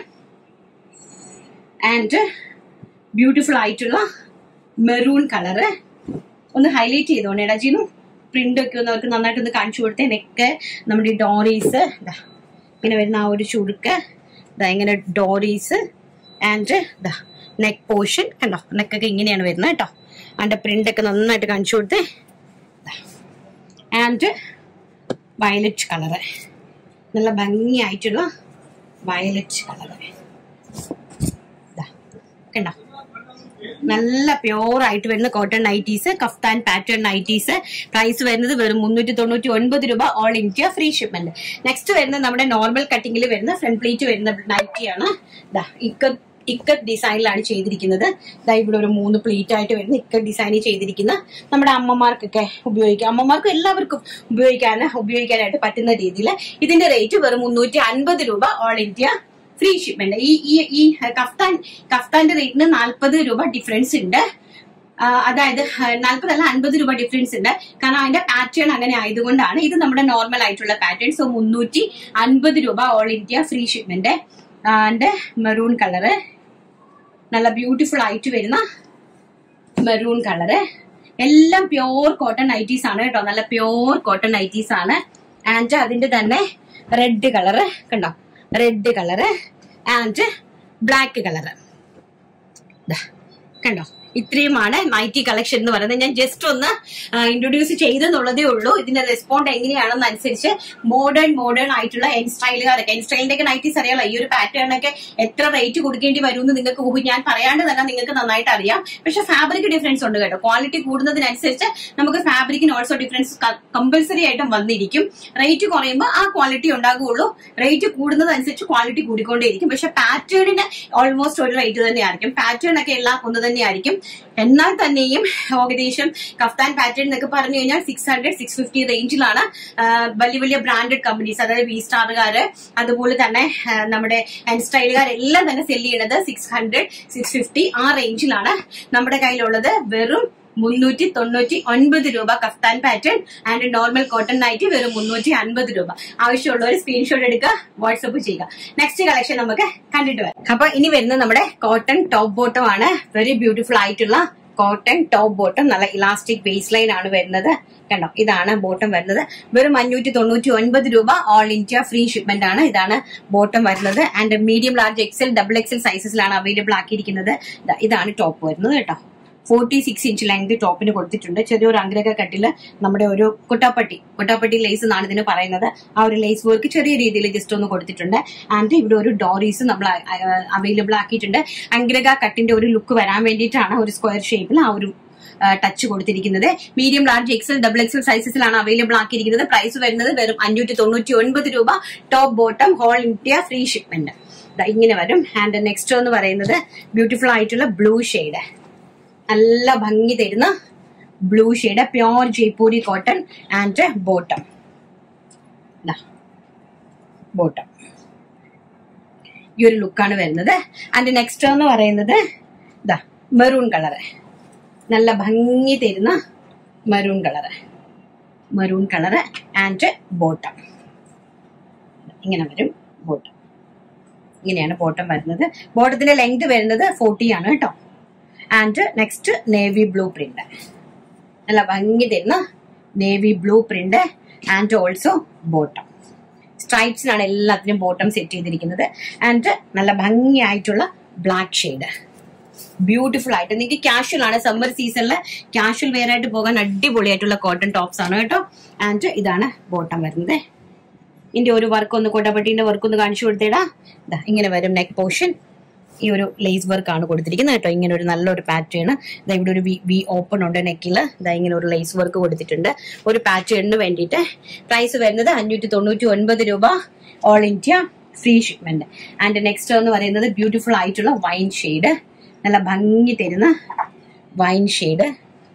ആൻഡ് ബ്യൂട്ടിഫുൾ ആയിട്ടുള്ള മെറൂൺ കളറ് ഒന്ന് ഹൈലൈറ്റ് ചെയ്തോണേ ഡജീനു പ്രിന്റ് ഒക്കെ ഒന്ന് അവർക്ക് നന്നായിട്ട് ഒന്ന് കാണിച്ചു കൊടുത്തേ നെക്ക് നമ്മുടെ ഈ ഡോറീസ് ദാ ഇങ്ങനെ വരുന്ന ആ ഒരു ചുരുക്ക് ദാ ഇങ്ങനെ ഡോറീസ് ആൻഡ് ദാ നെക്ക് പോർഷൻ കണ്ടോ നെക്കൊക്കെ ഇങ്ങനെയാണ് വരുന്നത് കേട്ടോ അതിന്റെ പ്രിന്റ് ഒക്കെ നന്നായിട്ട് കാണിച്ചു കൊടുത്തേ ആൻഡ് വയലറ്റ് കളറ് നല്ല ഭംഗിയായിട്ടുള്ള വയലറ്റ് കളറ് കണ്ടോ നല്ല പ്യോർ ആയിട്ട് വരുന്ന cotton nighties kaftan pattern nighties price വരുന്നത് വെറും മുന്നൂറ്റി തൊണ്ണൂറ്റി ഒൻപത് രൂപ all India free shipment next വരുന്നത് നമ്മുടെ നോർമൽ കട്ടിങ്ങിൽ വരുന്ന ഫ്രണ്ട് പ്ലേറ്റ് വരുന്ന നൈറ്റിയാണ് ദാ ഇക്കത്ത് ഇക്കത്ത് ഡിസൈനിലാണ് ചെയ്തിരിക്കുന്നത് ദാ ഇവിടെ ഒരു മൂന്ന് പ്ലേറ്റ് ആയിട്ട് വരുന്ന ഇക്കത്ത് ഡിസൈൻ ചെയ്തിരിക്കുന്ന നമ്മുടെ അമ്മമാർക്കൊക്കെ ഉപയോഗിക്കാം അമ്മമാർക്കും എല്ലാവർക്കും ഉപയോഗിക്കാൻ ഉപയോഗിക്കാനായിട്ട് പറ്റുന്ന രീതിയിൽ ഇതിന്റെ റേറ്റ് വെറും മുന്നൂറ്റി അൻപത് രൂപ ഓൾ ഇന്ത്യ ഫ്രീ ഷിപ്മെന്റ് ഈ ഈ ഈ കഫ്താൻ കഫ്താന്റെ റേറ്റിന് നാൽപ്പത് രൂപ ഡിഫറൻസ് ഉണ്ട് ആ, അതായത് നാൽപ്പതല്ല അൻപത് രൂപ ഡിഫറൻസ് ഉണ്ട് കാരണം അതിന്റെ പാറ്റേൺ അങ്ങനെ ആയതുകൊണ്ടാണ് ഇത് നമ്മുടെ നോർമൽ ആയിട്ടുള്ള പാറ്റേൺ സോ മുന്നൂറ്റി അൻപത് രൂപ all India free shipment and maroon colour നല്ല ബ്യൂട്ടിഫുൾ ആയിട്ട് വരുന്ന മെറൂൺ കളറ് എല്ലാം പ്യോർ കോട്ടൺ നൈറ്റീസ് ആണ് കേട്ടോ നല്ല പ്യോർ കോട്ടൺ നൈറ്റീസ് ആണ് ആൻഡ് അതിന്റെ തന്നെ റെഡ് കളറ് കണ്ടോ red colour and black colour കണ്ടോ ഇത്രയുമാണ് നൈറ്റി കളക്ഷൻ എന്ന് പറയുന്നത് ഞാൻ ജസ്റ്റ് ഒന്ന് ഇൻട്രൊഡ്യൂസ് ചെയ്തെന്നുള്ളതേ ഉള്ളൂ ഇതിന്റെ റെസ്പോണ്ട് എങ്ങനെയാണെന്ന് അനുസരിച്ച് മോഡേൺ മോഡേൺ ആയിട്ടുള്ള എൻ സ്റ്റൈലുകാരൊക്കെ എൻ സ്റ്റൈലിന്റെ ഒക്കെ നൈറ്റീസ് അറിയാലോ ഈ ഒരു പാറ്റേണൊക്കെ എത്ര റേറ്റ് കൊടുക്കേണ്ടി വരും എന്ന് നിങ്ങൾക്ക് ഊഹി ഞാൻ പറയാണ്ട് തന്നെ നിങ്ങൾക്ക് നന്നായിട്ട് അറിയാം പക്ഷെ ഫാബ്രിക് ഡിഫറൻസ് ഉണ്ട് കേട്ടോ ക്വാളിറ്റി കൂടുന്നതിനനുസരിച്ച് നമുക്ക് ഫാബ്രിക്കിന് ഓൾസോ ഡിഫറൻസ് കമ്പൽസറി ആയിട്ടും വന്നിരിക്കും റേറ്റ് കുറയുമ്പോൾ ആ ക്വാളിറ്റി ഉണ്ടാകുള്ളൂ റേറ്റ് കൂടുന്നതനുസരിച്ച് ക്വാളിറ്റി കൂടിക്കൊണ്ടേയിരിക്കും പക്ഷെ പാറ്റേണിന് ഓൾമോസ്റ്റ് ഒരു റേറ്റ് തന്നെയായിരിക്കും പാറ്റേൺ ഒക്കെ എല്ലാം ഒന്ന് തന്നെയായിരിക്കും എന്നാൽ തന്നെയും ഏകദേശം കഫ്താൻ പാറ്റേൺ എന്നൊക്കെ പറഞ്ഞു കഴിഞ്ഞാൽ സിക്സ് ഹൺഡ്രഡ് സിക്സ് ഫിഫ്റ്റി റേഞ്ചിലാണ് ആ, വലിയ വലിയ ബ്രാൻഡഡ് കമ്പനീസ് അതായത് വി സ്റ്റാറുകാര് അതുപോലെ തന്നെ ആ, നമ്മുടെ എൻ സ്റ്റൈലുകാർ എല്ലാം തന്നെ സെല് ചെയ്യുന്നത് സിക്സ് ഹൺഡ്രഡ് സിക്സ് ഫിഫ്റ്റി ആ റേഞ്ചിലാണ് നമ്മുടെ കയ്യിലുള്ളത് വെറും മുന്നൂറ്റി തൊണ്ണൂറ്റി ഒൻപത് രൂപ kaftan pattern and normal cotton nighty വെറും മുന്നൂറ്റി അൻപത് രൂപ ആവശ്യമുള്ളവർ സ്ക്രീൻഷോട്ട് എടുക്കുക വാട്സപ്പ് ചെയ്യുക നെക്സ്റ്റ് കളക്ഷൻ നമുക്ക് കണ്ടിട്ട് വരാം അപ്പൊ ഇനി വരുന്നത് നമ്മുടെ കോട്ടൺ ടോപ്പ് ബോട്ടം ആണ് വെരി ബ്യൂട്ടിഫുൾ ആയിട്ടുള്ള കോട്ടൺ ടോപ്പ് ബോട്ടം നല്ല ഇലാസ്റ്റിക് ബേസ് ലൈൻ ആണ് വരുന്നത് കണ്ടോ ഇതാണ് ബോട്ടം വരുന്നത് വെറും അഞ്ഞൂറ്റി തൊണ്ണൂറ്റി ഒൻപത് രൂപ ഓൾ ഇന്ത്യ ഫ്രീ ഷിപ്മെന്റ് ആണ് ഇതാണ് ബോട്ടം വരുന്നത് and medium large XL double XL സൈസസിലാണ് അവൈലബിൾ ആക്കിയിരിക്കുന്നത് ദാ ഇതാണ് ടോപ്പ് വരുന്നത് കേട്ടോ ഫോർട്ടി സിക്സ് ഇഞ്ച് ലെങ്ത് ടോപ്പിന് കൊടുത്തിട്ടുണ്ട് ചെറിയൊരു അഗ്രക കട്ടില് നമ്മുടെ ഒരു കുട്ടാപ്പട്ടി കുട്ടാപ്പട്ടി ലേസ് എന്നാണ് ഇതിന് പറയുന്നത് ആ ഒരു ലേസ് വർക്ക് ചെറിയ രീതിയിൽ ജസ്റ്റ് ഒന്ന് കൊടുത്തിട്ടുണ്ട് ആൻഡ് ഇവിടെ ഒരു ഡോറീസ് നമ്മൾ അവൈലബിൾ ആക്കിയിട്ടുണ്ട് അഗ്രക കട്ടിന്റെ ഒരു ലുക്ക് വരാൻ വേണ്ടിയിട്ടാണ് ഒരു സ്ക്വയർ ഷേപ്പിൽ ആ ഒരു ടച്ച് കൊടുത്തിരിക്കുന്നത് medium large XL double XL സൈസസിലാണ് അവൈലബിൾ ആക്കിയിരിക്കുന്നത് പ്രൈസ് വരുന്നത് വെറും അഞ്ഞൂറ്റി തൊണ്ണൂറ്റി ഒൻപത് രൂപ top bottom whole India free shipment ഇങ്ങനെ വരും ആൻഡ് നെക്സ്റ്റ് എന്ന് പറയുന്നത് ബ്യൂട്ടിഫുൾ ആയിട്ടുള്ള ബ്ലൂ ഷെയ്ഡ് നല്ല ഭംഗി തരുന്ന blue shade pure Jaipuri cotton and bottom bottom ഈ ഒരു ലുക്കാണ് വരുന്നത് ആൻഡ് നെക്സ്റ്റ് എന്ന് പറയുന്നത് ഇതാ മെറൂൺ കളറ് നല്ല ഭംഗി തരുന്ന maroon colour maroon colour and bottom ഇങ്ങനെ വരും ബോട്ടം ഇങ്ങനെയാണ് ബോട്ടം വരുന്നത് ബോട്ടത്തിന്റെ ലെങ്ത് വരുന്നത് ഫോർട്ടി ആണ് കേട്ടോ and next navy blue print നല്ല ഭംഗി തരുന്ന navy blue print and also bottom സ്ട്രൈപ്സിനാണ് എല്ലാത്തിനും ബോട്ടം സെറ്റ് ചെയ്തിരിക്കുന്നത് ആൻഡ് നല്ല ഭംഗിയായിട്ടുള്ള ബ്ലാക്ക് ഷെയ്ഡ് ബ്യൂട്ടിഫുൾ ആയിട്ട് നിങ്ങൾക്ക് കാഷ്വൽ ആണ് സമ്മർ സീസണിൽ കാഷ്വൽ വെയർ ആയിട്ട് പോകാൻ അടിപൊളിയായിട്ടുള്ള കോട്ടൺ ടോപ്സ് ആണ് കേട്ടോ ആൻഡ് ഇതാണ് ബോട്ടം വരുന്നത് ഇതിന്റെ ഒരു വർക്ക് ഒന്ന് കൊട്ടപ്പട്ടീന്റെ വർക്ക് ഒന്ന് കാണിച്ചു കൊടുത്തേടാ ഇതാ ഇങ്ങനെ വരും നെക്ക് പോർഷൻ ഈ ഒരു ലേസ് വർക്ക് ആണ് കൊടുത്തിരിക്കുന്നത് കേട്ടോ ഇങ്ങനെ ഒരു നല്ലൊരു പാറ്റേൺ ഇതാ ഇവിടെ ഒരു വി വി ഓപ്പൺ ഉണ്ട് നെക്കിൽ ഇതാ ഇങ്ങനെ ഒരു ലേസ് വർക്ക് കൊടുത്തിട്ടുണ്ട് ഒരു പാറ്റേണിന് വേണ്ടിയിട്ട് പ്രൈസ് വരുന്നത് അഞ്ഞൂറ്റി തൊണ്ണൂറ്റി ഒൻപത് രൂപ all India free shipment and next എന്ന് പറയുന്നത് ബ്യൂട്ടിഫുൾ ആയിട്ടുള്ള വൈൻ ഷെയ്ഡ് നല്ല ഭംഗി തരുന്ന വൈൻ ഷെയ്ഡ്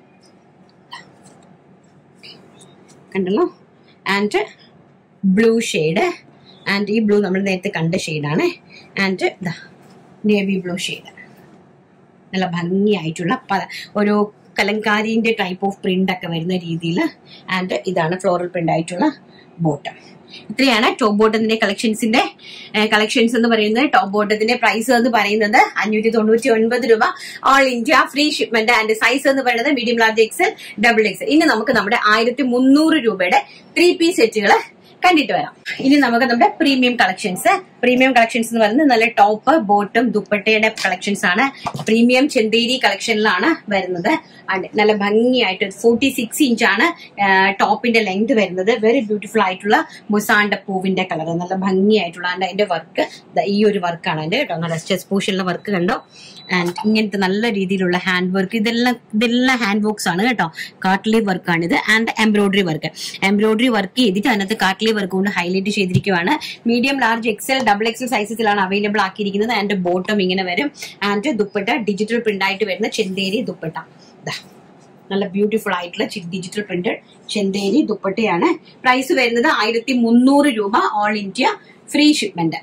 കണ്ടല്ലോ ആൻഡ് ബ്ലൂ ഷെയ്ഡ് ആൻഡ് ഈ ബ്ലൂ നമ്മൾ നേരത്തെ കണ്ട ഷെയ്ഡാണ് ആൻഡ് ഇതാ നേവി ബ്ലൂ ഷെയ്ഡ് നല്ല ഭംഗിയായിട്ടുള്ള പല ഒരു കലങ്കാരിന്റെ ടൈപ്പ് ഓഫ് പ്രിന്റ് ഒക്കെ വരുന്ന രീതിയിൽ ആൻഡ് ഇതാണ് ഫ്ലോറൽ പ്രിന്റ് ആയിട്ടുള്ള ബോട്ടം ഇത്രയാണ് ടോപ്പ് ബോട്ടത്തിന്റെ കളക്ഷൻസിന്റെ കളക്ഷൻസ് എന്ന് പറയുന്നത് ടോപ്പ് ബോട്ടത്തിന്റെ പ്രൈസ് എന്ന് പറയുന്നത് അഞ്ഞൂറ്റി തൊണ്ണൂറ്റി ഒൻപത് രൂപ all India free shipment and size എന്ന് പറയുന്നത് medium large XL double XL ഇനി നമുക്ക് നമ്മുടെ ആയിരത്തി മുന്നൂറ് രൂപയുടെ ത്രീ പീസ് സെറ്റുകൾ കണ്ടിട്ട് വരാം ഇനി നമുക്ക് നമ്മുടെ പ്രീമിയം കളക്ഷൻസ് പ്രീമിയം കളക്ഷൻസ് എന്ന് പറയുന്നത് നല്ല ടോപ്പ് ബോട്ടും ദുപ്പട്ടയുടെ കളക്ഷൻസ് ആണ് പ്രീമിയം ചെന്തേരി കളക്ഷനിലാണ് വരുന്നത് And നല്ല ഭംഗിയായിട്ട് ഫോർട്ടി സിക്സ് ഇഞ്ച് ആണ് ടോപ്പിന്റെ ലെങ്ത് വരുന്നത് വെരി ബ്യൂട്ടിഫുൾ ആയിട്ടുള്ള മുസാണ്ട പൂവിന്റെ കളർ നല്ല ഭംഗിയായിട്ടുള്ള and അതിന്റെ വർക്ക് ഈ ഒരു വർക്കാണ് അതിന്റെ കേട്ടോ നല്ല ചെസ് പൂഷനിലെ വർക്ക് കണ്ടോ ആൻഡ് ഇങ്ങനത്തെ നല്ല രീതിയിലുള്ള ഹാൻഡ് വർക്ക് ഇതെല്ലാം ഇതെല്ലാം ഹാൻഡ് വർക്ക്സ് ആണ് കേട്ടോ കാട്ട്ലി വർക്കാണ് ഇത് and embroidery work embroidery work ചെയ്തിട്ട് അതിനകത്ത് കാട്ട്ലി വർക്ക് കൊണ്ട് ഹൈലൈറ്റ് ചെയ്തിരിക്കുകയാണ് medium large XL double XL സൈസസിലാണ് അവൈലബിൾ ആക്കിയിരിക്കുന്നത് ആൻഡ് ബോട്ടം ഇങ്ങനെ വരും ആൻഡ് ദുപ്പട്ട ഡിജിറ്റൽ പ്രിന്റ് ആയിട്ട് വരുന്ന ചെന്തേരി ദുപ്പട്ട ദാ. നല്ല ബ്യൂട്ടിഫുൾ ആയിട്ടുള്ള ഡിജിറ്റൽ പ്രിന്റഡ് ചെന്തേരി ദുപ്പട്ടയാണ് പ്രൈസ് വരുന്നത് ആയിരത്തി മുന്നൂറ് രൂപ all India free shipment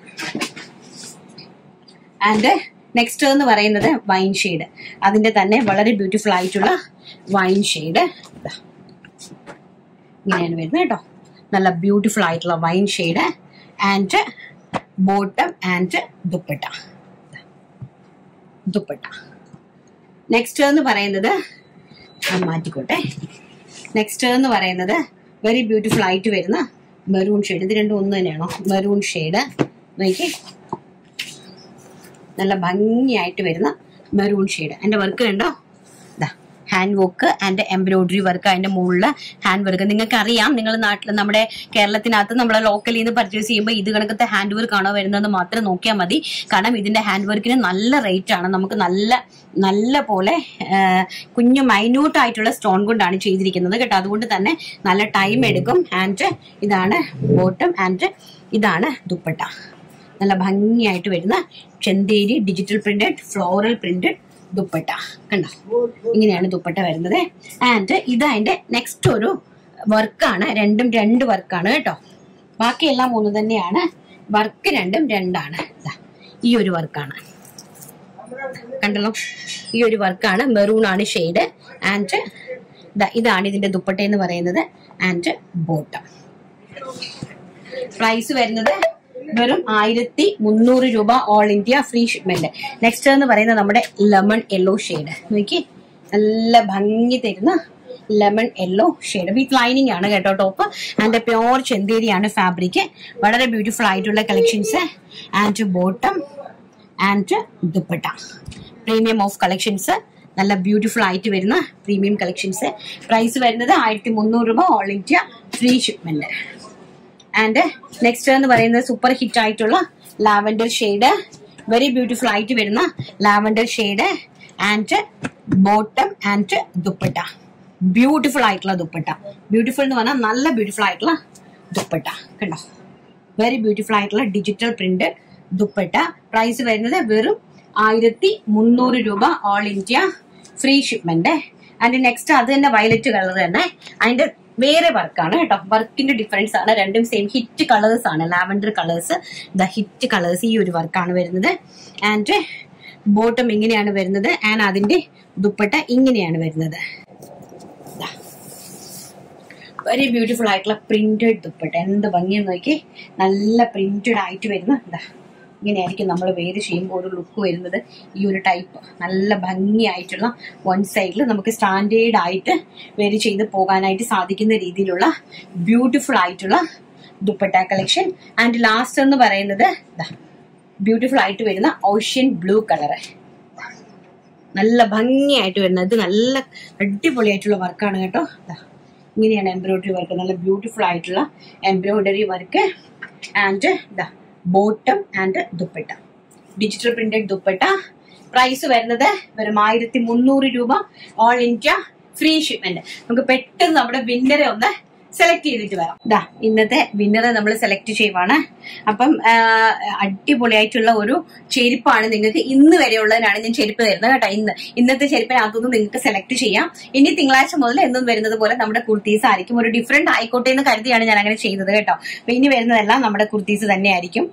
and next എന്ന് പറയുന്നത് വൈൻ ഷെയ്ഡ് അതിന്റെ തന്നെ വളരെ ബ്യൂട്ടിഫുൾ ആയിട്ടുള്ള വൈൻ ഷെയ്ഡ് ഇങ്ങനെയാണ് വരുന്നത് കേട്ടോ നല്ല ബ്യൂട്ടിഫുൾ ആയിട്ടുള്ള wine shade and bottom and dupatta dupatta next എന്ന് പറയുന്നത് ആ, മാറ്റിക്കോട്ടെ നെക്സ്റ്റ് എന്ന് പറയുന്നത് വെരി ബ്യൂട്ടിഫുൾ ആയിട്ട് വരുന്ന മെറൂൺ ഷെയ്ഡ് ഇത് രണ്ടും ഒന്ന് തന്നെയാണോ മെറൂൺ ഷെയ്ഡ് നോക്കി നല്ല ഭംഗിയായിട്ട് വരുന്ന മെറൂൺ ഷെയ്ഡ് എൻ്റെ വർക്ക് കണ്ടോ ഇതാ hand work and embroidery work അതിന്റെ മുകളിൽ ഹാൻഡ് വർക്ക് നിങ്ങൾക്ക് അറിയാം നിങ്ങൾ നാട്ടിൽ നമ്മുടെ കേരളത്തിനകത്ത് നമ്മളെ ലോക്കലിൽ നിന്ന് പർച്ചേസ് ചെയ്യുമ്പോൾ ഇത് കണക്കത്തെ ഹാൻഡ് വർക്ക് ആണോ വരുന്നതെന്ന് മാത്രം നോക്കിയാൽ മതി കാരണം ഇതിന്റെ ഹാൻഡ് വർക്കിന് നല്ല റേറ്റ് ആണ് നമുക്ക് നല്ല നല്ല പോലെ ആ, കുഞ്ഞു മൈന്യൂട്ട് ആയിട്ടുള്ള സ്റ്റോൺ കൊണ്ടാണ് ചെയ്തിരിക്കുന്നത് കേട്ടോ അതുകൊണ്ട് തന്നെ നല്ല ടൈം എടുക്കും ആൻഡ് ഇതാണ് ബോട്ടം ആൻഡ് ഇതാണ് ദുപ്പട്ട നല്ല ഭംഗിയായിട്ട് വരുന്ന Chanderi digital printed floral printed dupatta കണ്ടോ ഇങ്ങനെയാണ് ദുപ്പട്ട വരുന്നത് ആൻഡ് ഇത് അതിന്റെ നെക്സ്റ്റ് ഒരു വർക്കാണ് രണ്ടും രണ്ട് വർക്കാണ് കേട്ടോ ബാക്കിയെല്ലാം ഒന്ന് തന്നെയാണ് വർക്ക് രണ്ടും രണ്ടാണ് ദാ, ഈ ഒരു വർക്കാണ് കണ്ടല്ലോ ഈ ഒരു വർക്കാണ് മെറൂൺ ആണ് ഷെയ്ഡ് ആൻഡ് ഇതാണ് ഇതിന്റെ ദുപ്പട്ട എന്ന് പറയുന്നത് ആൻഡ് ബോട്ടം പ്രൈസ് വരുന്നത് വെറും ആയിരത്തി മുന്നൂറ് രൂപ all India free shipment next എന്ന് പറയുന്നത് നമ്മുടെ ലെമൺ യെല്ലോ ഷെയ്ഡ് നോക്കി നല്ല ഭംഗി തരുന്ന lemon yellow shade with lining ആണ് കേട്ടോ ടോപ്പ് ആൻഡ് പ്യോർ ചെന്തേരിയാണ് ഫാബ്രിക് വളരെ ബ്യൂട്ടിഫുൾ ആയിട്ടുള്ള collections and bottom and dupatta premium of collections നല്ല ബ്യൂട്ടിഫുൾ ആയിട്ട് വരുന്ന പ്രീമിയം കളക്ഷൻസ് പ്രൈസ് വരുന്നത് ആയിരത്തി മുന്നൂറ് രൂപ all India free shipment and next എന്ന് പറയുന്നത് സൂപ്പർ ഹിറ്റ് ആയിട്ടുള്ള ലാവൻഡർ ഷെയ്ഡ് വെരി ബ്യൂട്ടിഫുൾ ആയിട്ട് വരുന്ന lavender shade and bottom and dupatta beautiful ആയിട്ടുള്ള ദുപ്പട്ട ബ്യൂട്ടിഫുൾ എന്ന് പറഞ്ഞാൽ നല്ല ബ്യൂട്ടിഫുൾ ആയിട്ടുള്ള ദുപ്പട്ട കണ്ടോ വെരി ബ്യൂട്ടിഫുൾ ആയിട്ടുള്ള ഡിജിറ്റൽ പ്രിന്റ് ദുപ്പട്ട പ്രൈസ് വരുന്നത് വെറും ആയിരത്തി മുന്നൂറ് രൂപ all India free shipment and next അത് തന്നെ വയലറ്റ് കളർ തന്നെ അതിന്റെ വേറെ വർക്കാണ് കേട്ടോ വർക്കിന്റെ ഡിഫറൻസ് ആണ് രണ്ടും സെയിം ഹിറ്റ് കളേഴ്സ് ആണ് lavender colours the hit colours ഈ ഒരു വർക്കാണ് വരുന്നത് ആൻഡ് ബോട്ടം ഇങ്ങനെയാണ് വരുന്നത് ആൻഡ് അതിന്റെ ദുപ്പട്ട ഇങ്ങനെയാണ് വരുന്നത് വെരി ബ്യൂട്ടിഫുൾ ആയിട്ടുള്ള പ്രിന്റഡ് ദുപ്പട്ട എന്ത് ഭംഗിയെന്ന് നോക്കി നല്ല പ്രിന്റഡ് ആയിട്ട് വരുന്ന ഇതാ ഇങ്ങനെയായിരിക്കും നമ്മൾ വേര് ചെയ്യുമ്പോൾ ഒരു ലുക്ക് വരുന്നത് ഈ ഒരു ടൈപ്പ് നല്ല ഭംഗിയായിട്ടുള്ള വൺ സൈഡിൽ നമുക്ക് സ്റ്റാൻഡേർഡ് ആയിട്ട് വേര് ചെയ്ത് പോകാനായിട്ട് സാധിക്കുന്ന രീതിയിലുള്ള ബ്യൂട്ടിഫുൾ ആയിട്ടുള്ള ദുപ്പട്ട കളക്ഷൻ ആൻഡ് ലാസ്റ്റ് എന്ന് പറയുന്നത് ബ്യൂട്ടിഫുൾ ആയിട്ട് വരുന്ന ഓഷ്യൻ ബ്ലൂ കളറ് നല്ല ഭംഗിയായിട്ട് വരുന്നത് ഇത് നല്ല അടിപൊളിയായിട്ടുള്ള വർക്കാണ് കേട്ടോ ദാ, ഇങ്ങനെയാണ് എംബ്രോയിഡറി വർക്ക് നല്ല ബ്യൂട്ടിഫുൾ ആയിട്ടുള്ള embroidery work and the bottom and dupatta digital printed dupatta price വരുന്നത് വെറും ആയിരത്തി മുന്നൂറ് രൂപ ഓൾ ഇന്ത്യ ഫ്രീ ഷിപ്മെന്റ് നമുക്ക് പെട്ടെന്ന് നമ്മുടെ വിന്നറെ ഒന്ന് സെലക്ട് ചെയ്തിട്ട് വരാം ദാ ഇന്നത്തെ വിന്നറെ നമ്മൾ സെലക്ട് ചെയ്യുവാണ് അപ്പം ആ, അടിപൊളിയായിട്ടുള്ള ഒരു ചെരുപ്പാണ് നിങ്ങൾക്ക് ഇന്ന് വരെയുള്ളതിനാണ് ഞാൻ ചെരുപ്പ് തരുന്നത് കേട്ടോ ഇന്ന് ഇന്നത്തെ ചെരുപ്പിനകത്തുനിന്ന് നിങ്ങൾക്ക് സെലക്ട് ചെയ്യാം ഇനി തിങ്കളാഴ്ച മുതൽ എന്നും വരുന്നത് പോലെ നമ്മുടെ കുർത്തീസ് ആയിരിക്കും ഒരു ഡിഫറെന്റ് ആയിക്കോട്ടെ എന്ന് കരുതിയാണ് ഞാൻ അങ്ങനെ ചെയ്തത് കേട്ടോ അപ്പൊ ഇനി വരുന്നതെല്ലാം നമ്മുടെ കുർത്തീസ് തന്നെയായിരിക്കും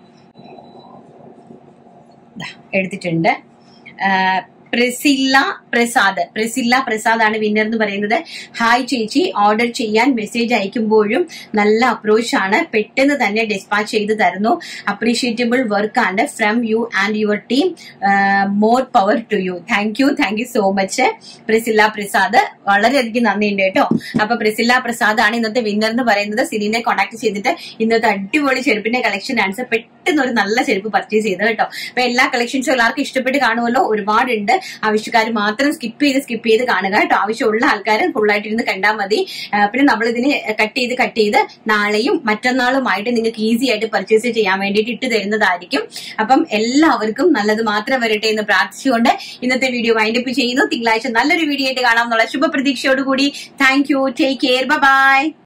ദാ, എടുത്തിട്ടുണ്ട് ആ, പ്രസില്ല പ്രസാദ് പ്രസില്ല പ്രസാദ് ആണ് വിന്നർ എന്ന് പറയുന്നത് ഹായ് ചേച്ചി ഓർഡർ ചെയ്യാൻ മെസ്സേജ് അയക്കുമ്പോഴും നല്ല അപ്രോച്ച് ആണ് പെട്ടെന്ന് തന്നെ ഡിസ്പാച്ച് ചെയ്ത് തരുന്നു അപ്രീഷിയേറ്റബിൾ വർക്ക് ആണ് from you and your team more power to you thank you thank you so much പ്രസില്ല പ്രസാദ് വളരെയധികം നന്ദിയുണ്ട് കേട്ടോ അപ്പൊ പ്രസില്ല പ്രസാദ് ആണ് ഇന്നത്തെ വിന്നർ എന്ന് പറയുന്നത് സിലിനെ കോൺടാക്ട് ചെയ്തിട്ട് ഇന്നത്തെ അടിപൊളി ചെരുപ്പിന്റെ കളക്ഷൻ ആൻസർ പെട്ടെന്ന് ഒരു നല്ല ചെരുപ്പ് പർച്ചേസ് ചെയ്തത് കേട്ടോ അപ്പൊ എല്ലാ കളക്ഷൻസും എല്ലാവർക്കും ഇഷ്ടപ്പെട്ട് കാണുമല്ലോ ഒരുപാടുണ്ട് ആവശ്യക്കാർ മാത്രം സ്കിപ്പ് ചെയ്ത് സ്കിപ്പ് ചെയ്ത് കാണുക കേട്ടോ ആവശ്യമുള്ള ആൾക്കാർ ഫുള്ളായിട്ടിരുന്ന് കണ്ടാൽ മതി ആ, പിന്നെ നമ്മൾ ഇതിന് കട്ട് ചെയ്ത് കട്ട് ചെയ്ത് നാളെയും മറ്റന്നാളുമായിട്ട് നിങ്ങൾക്ക് ഈസി ആയിട്ട് പർച്ചേസ് ചെയ്യാൻ വേണ്ടിയിട്ട് ഇട്ട് തരുന്നതായിരിക്കും അപ്പം എല്ലാവർക്കും നല്ലത് മാത്രം വരട്ടെ എന്ന് പ്രാർത്ഥിച്ചുകൊണ്ട് ഇന്നത്തെ വീഡിയോ വൈൻഡപ്പ് ചെയ്യുന്നു തിങ്കളാഴ്ച നല്ലൊരു വീഡിയോ ആയിട്ട് കാണാം എന്നുള്ള ശുഭപ്രതീക്ഷയോടുകൂടി thank you take care by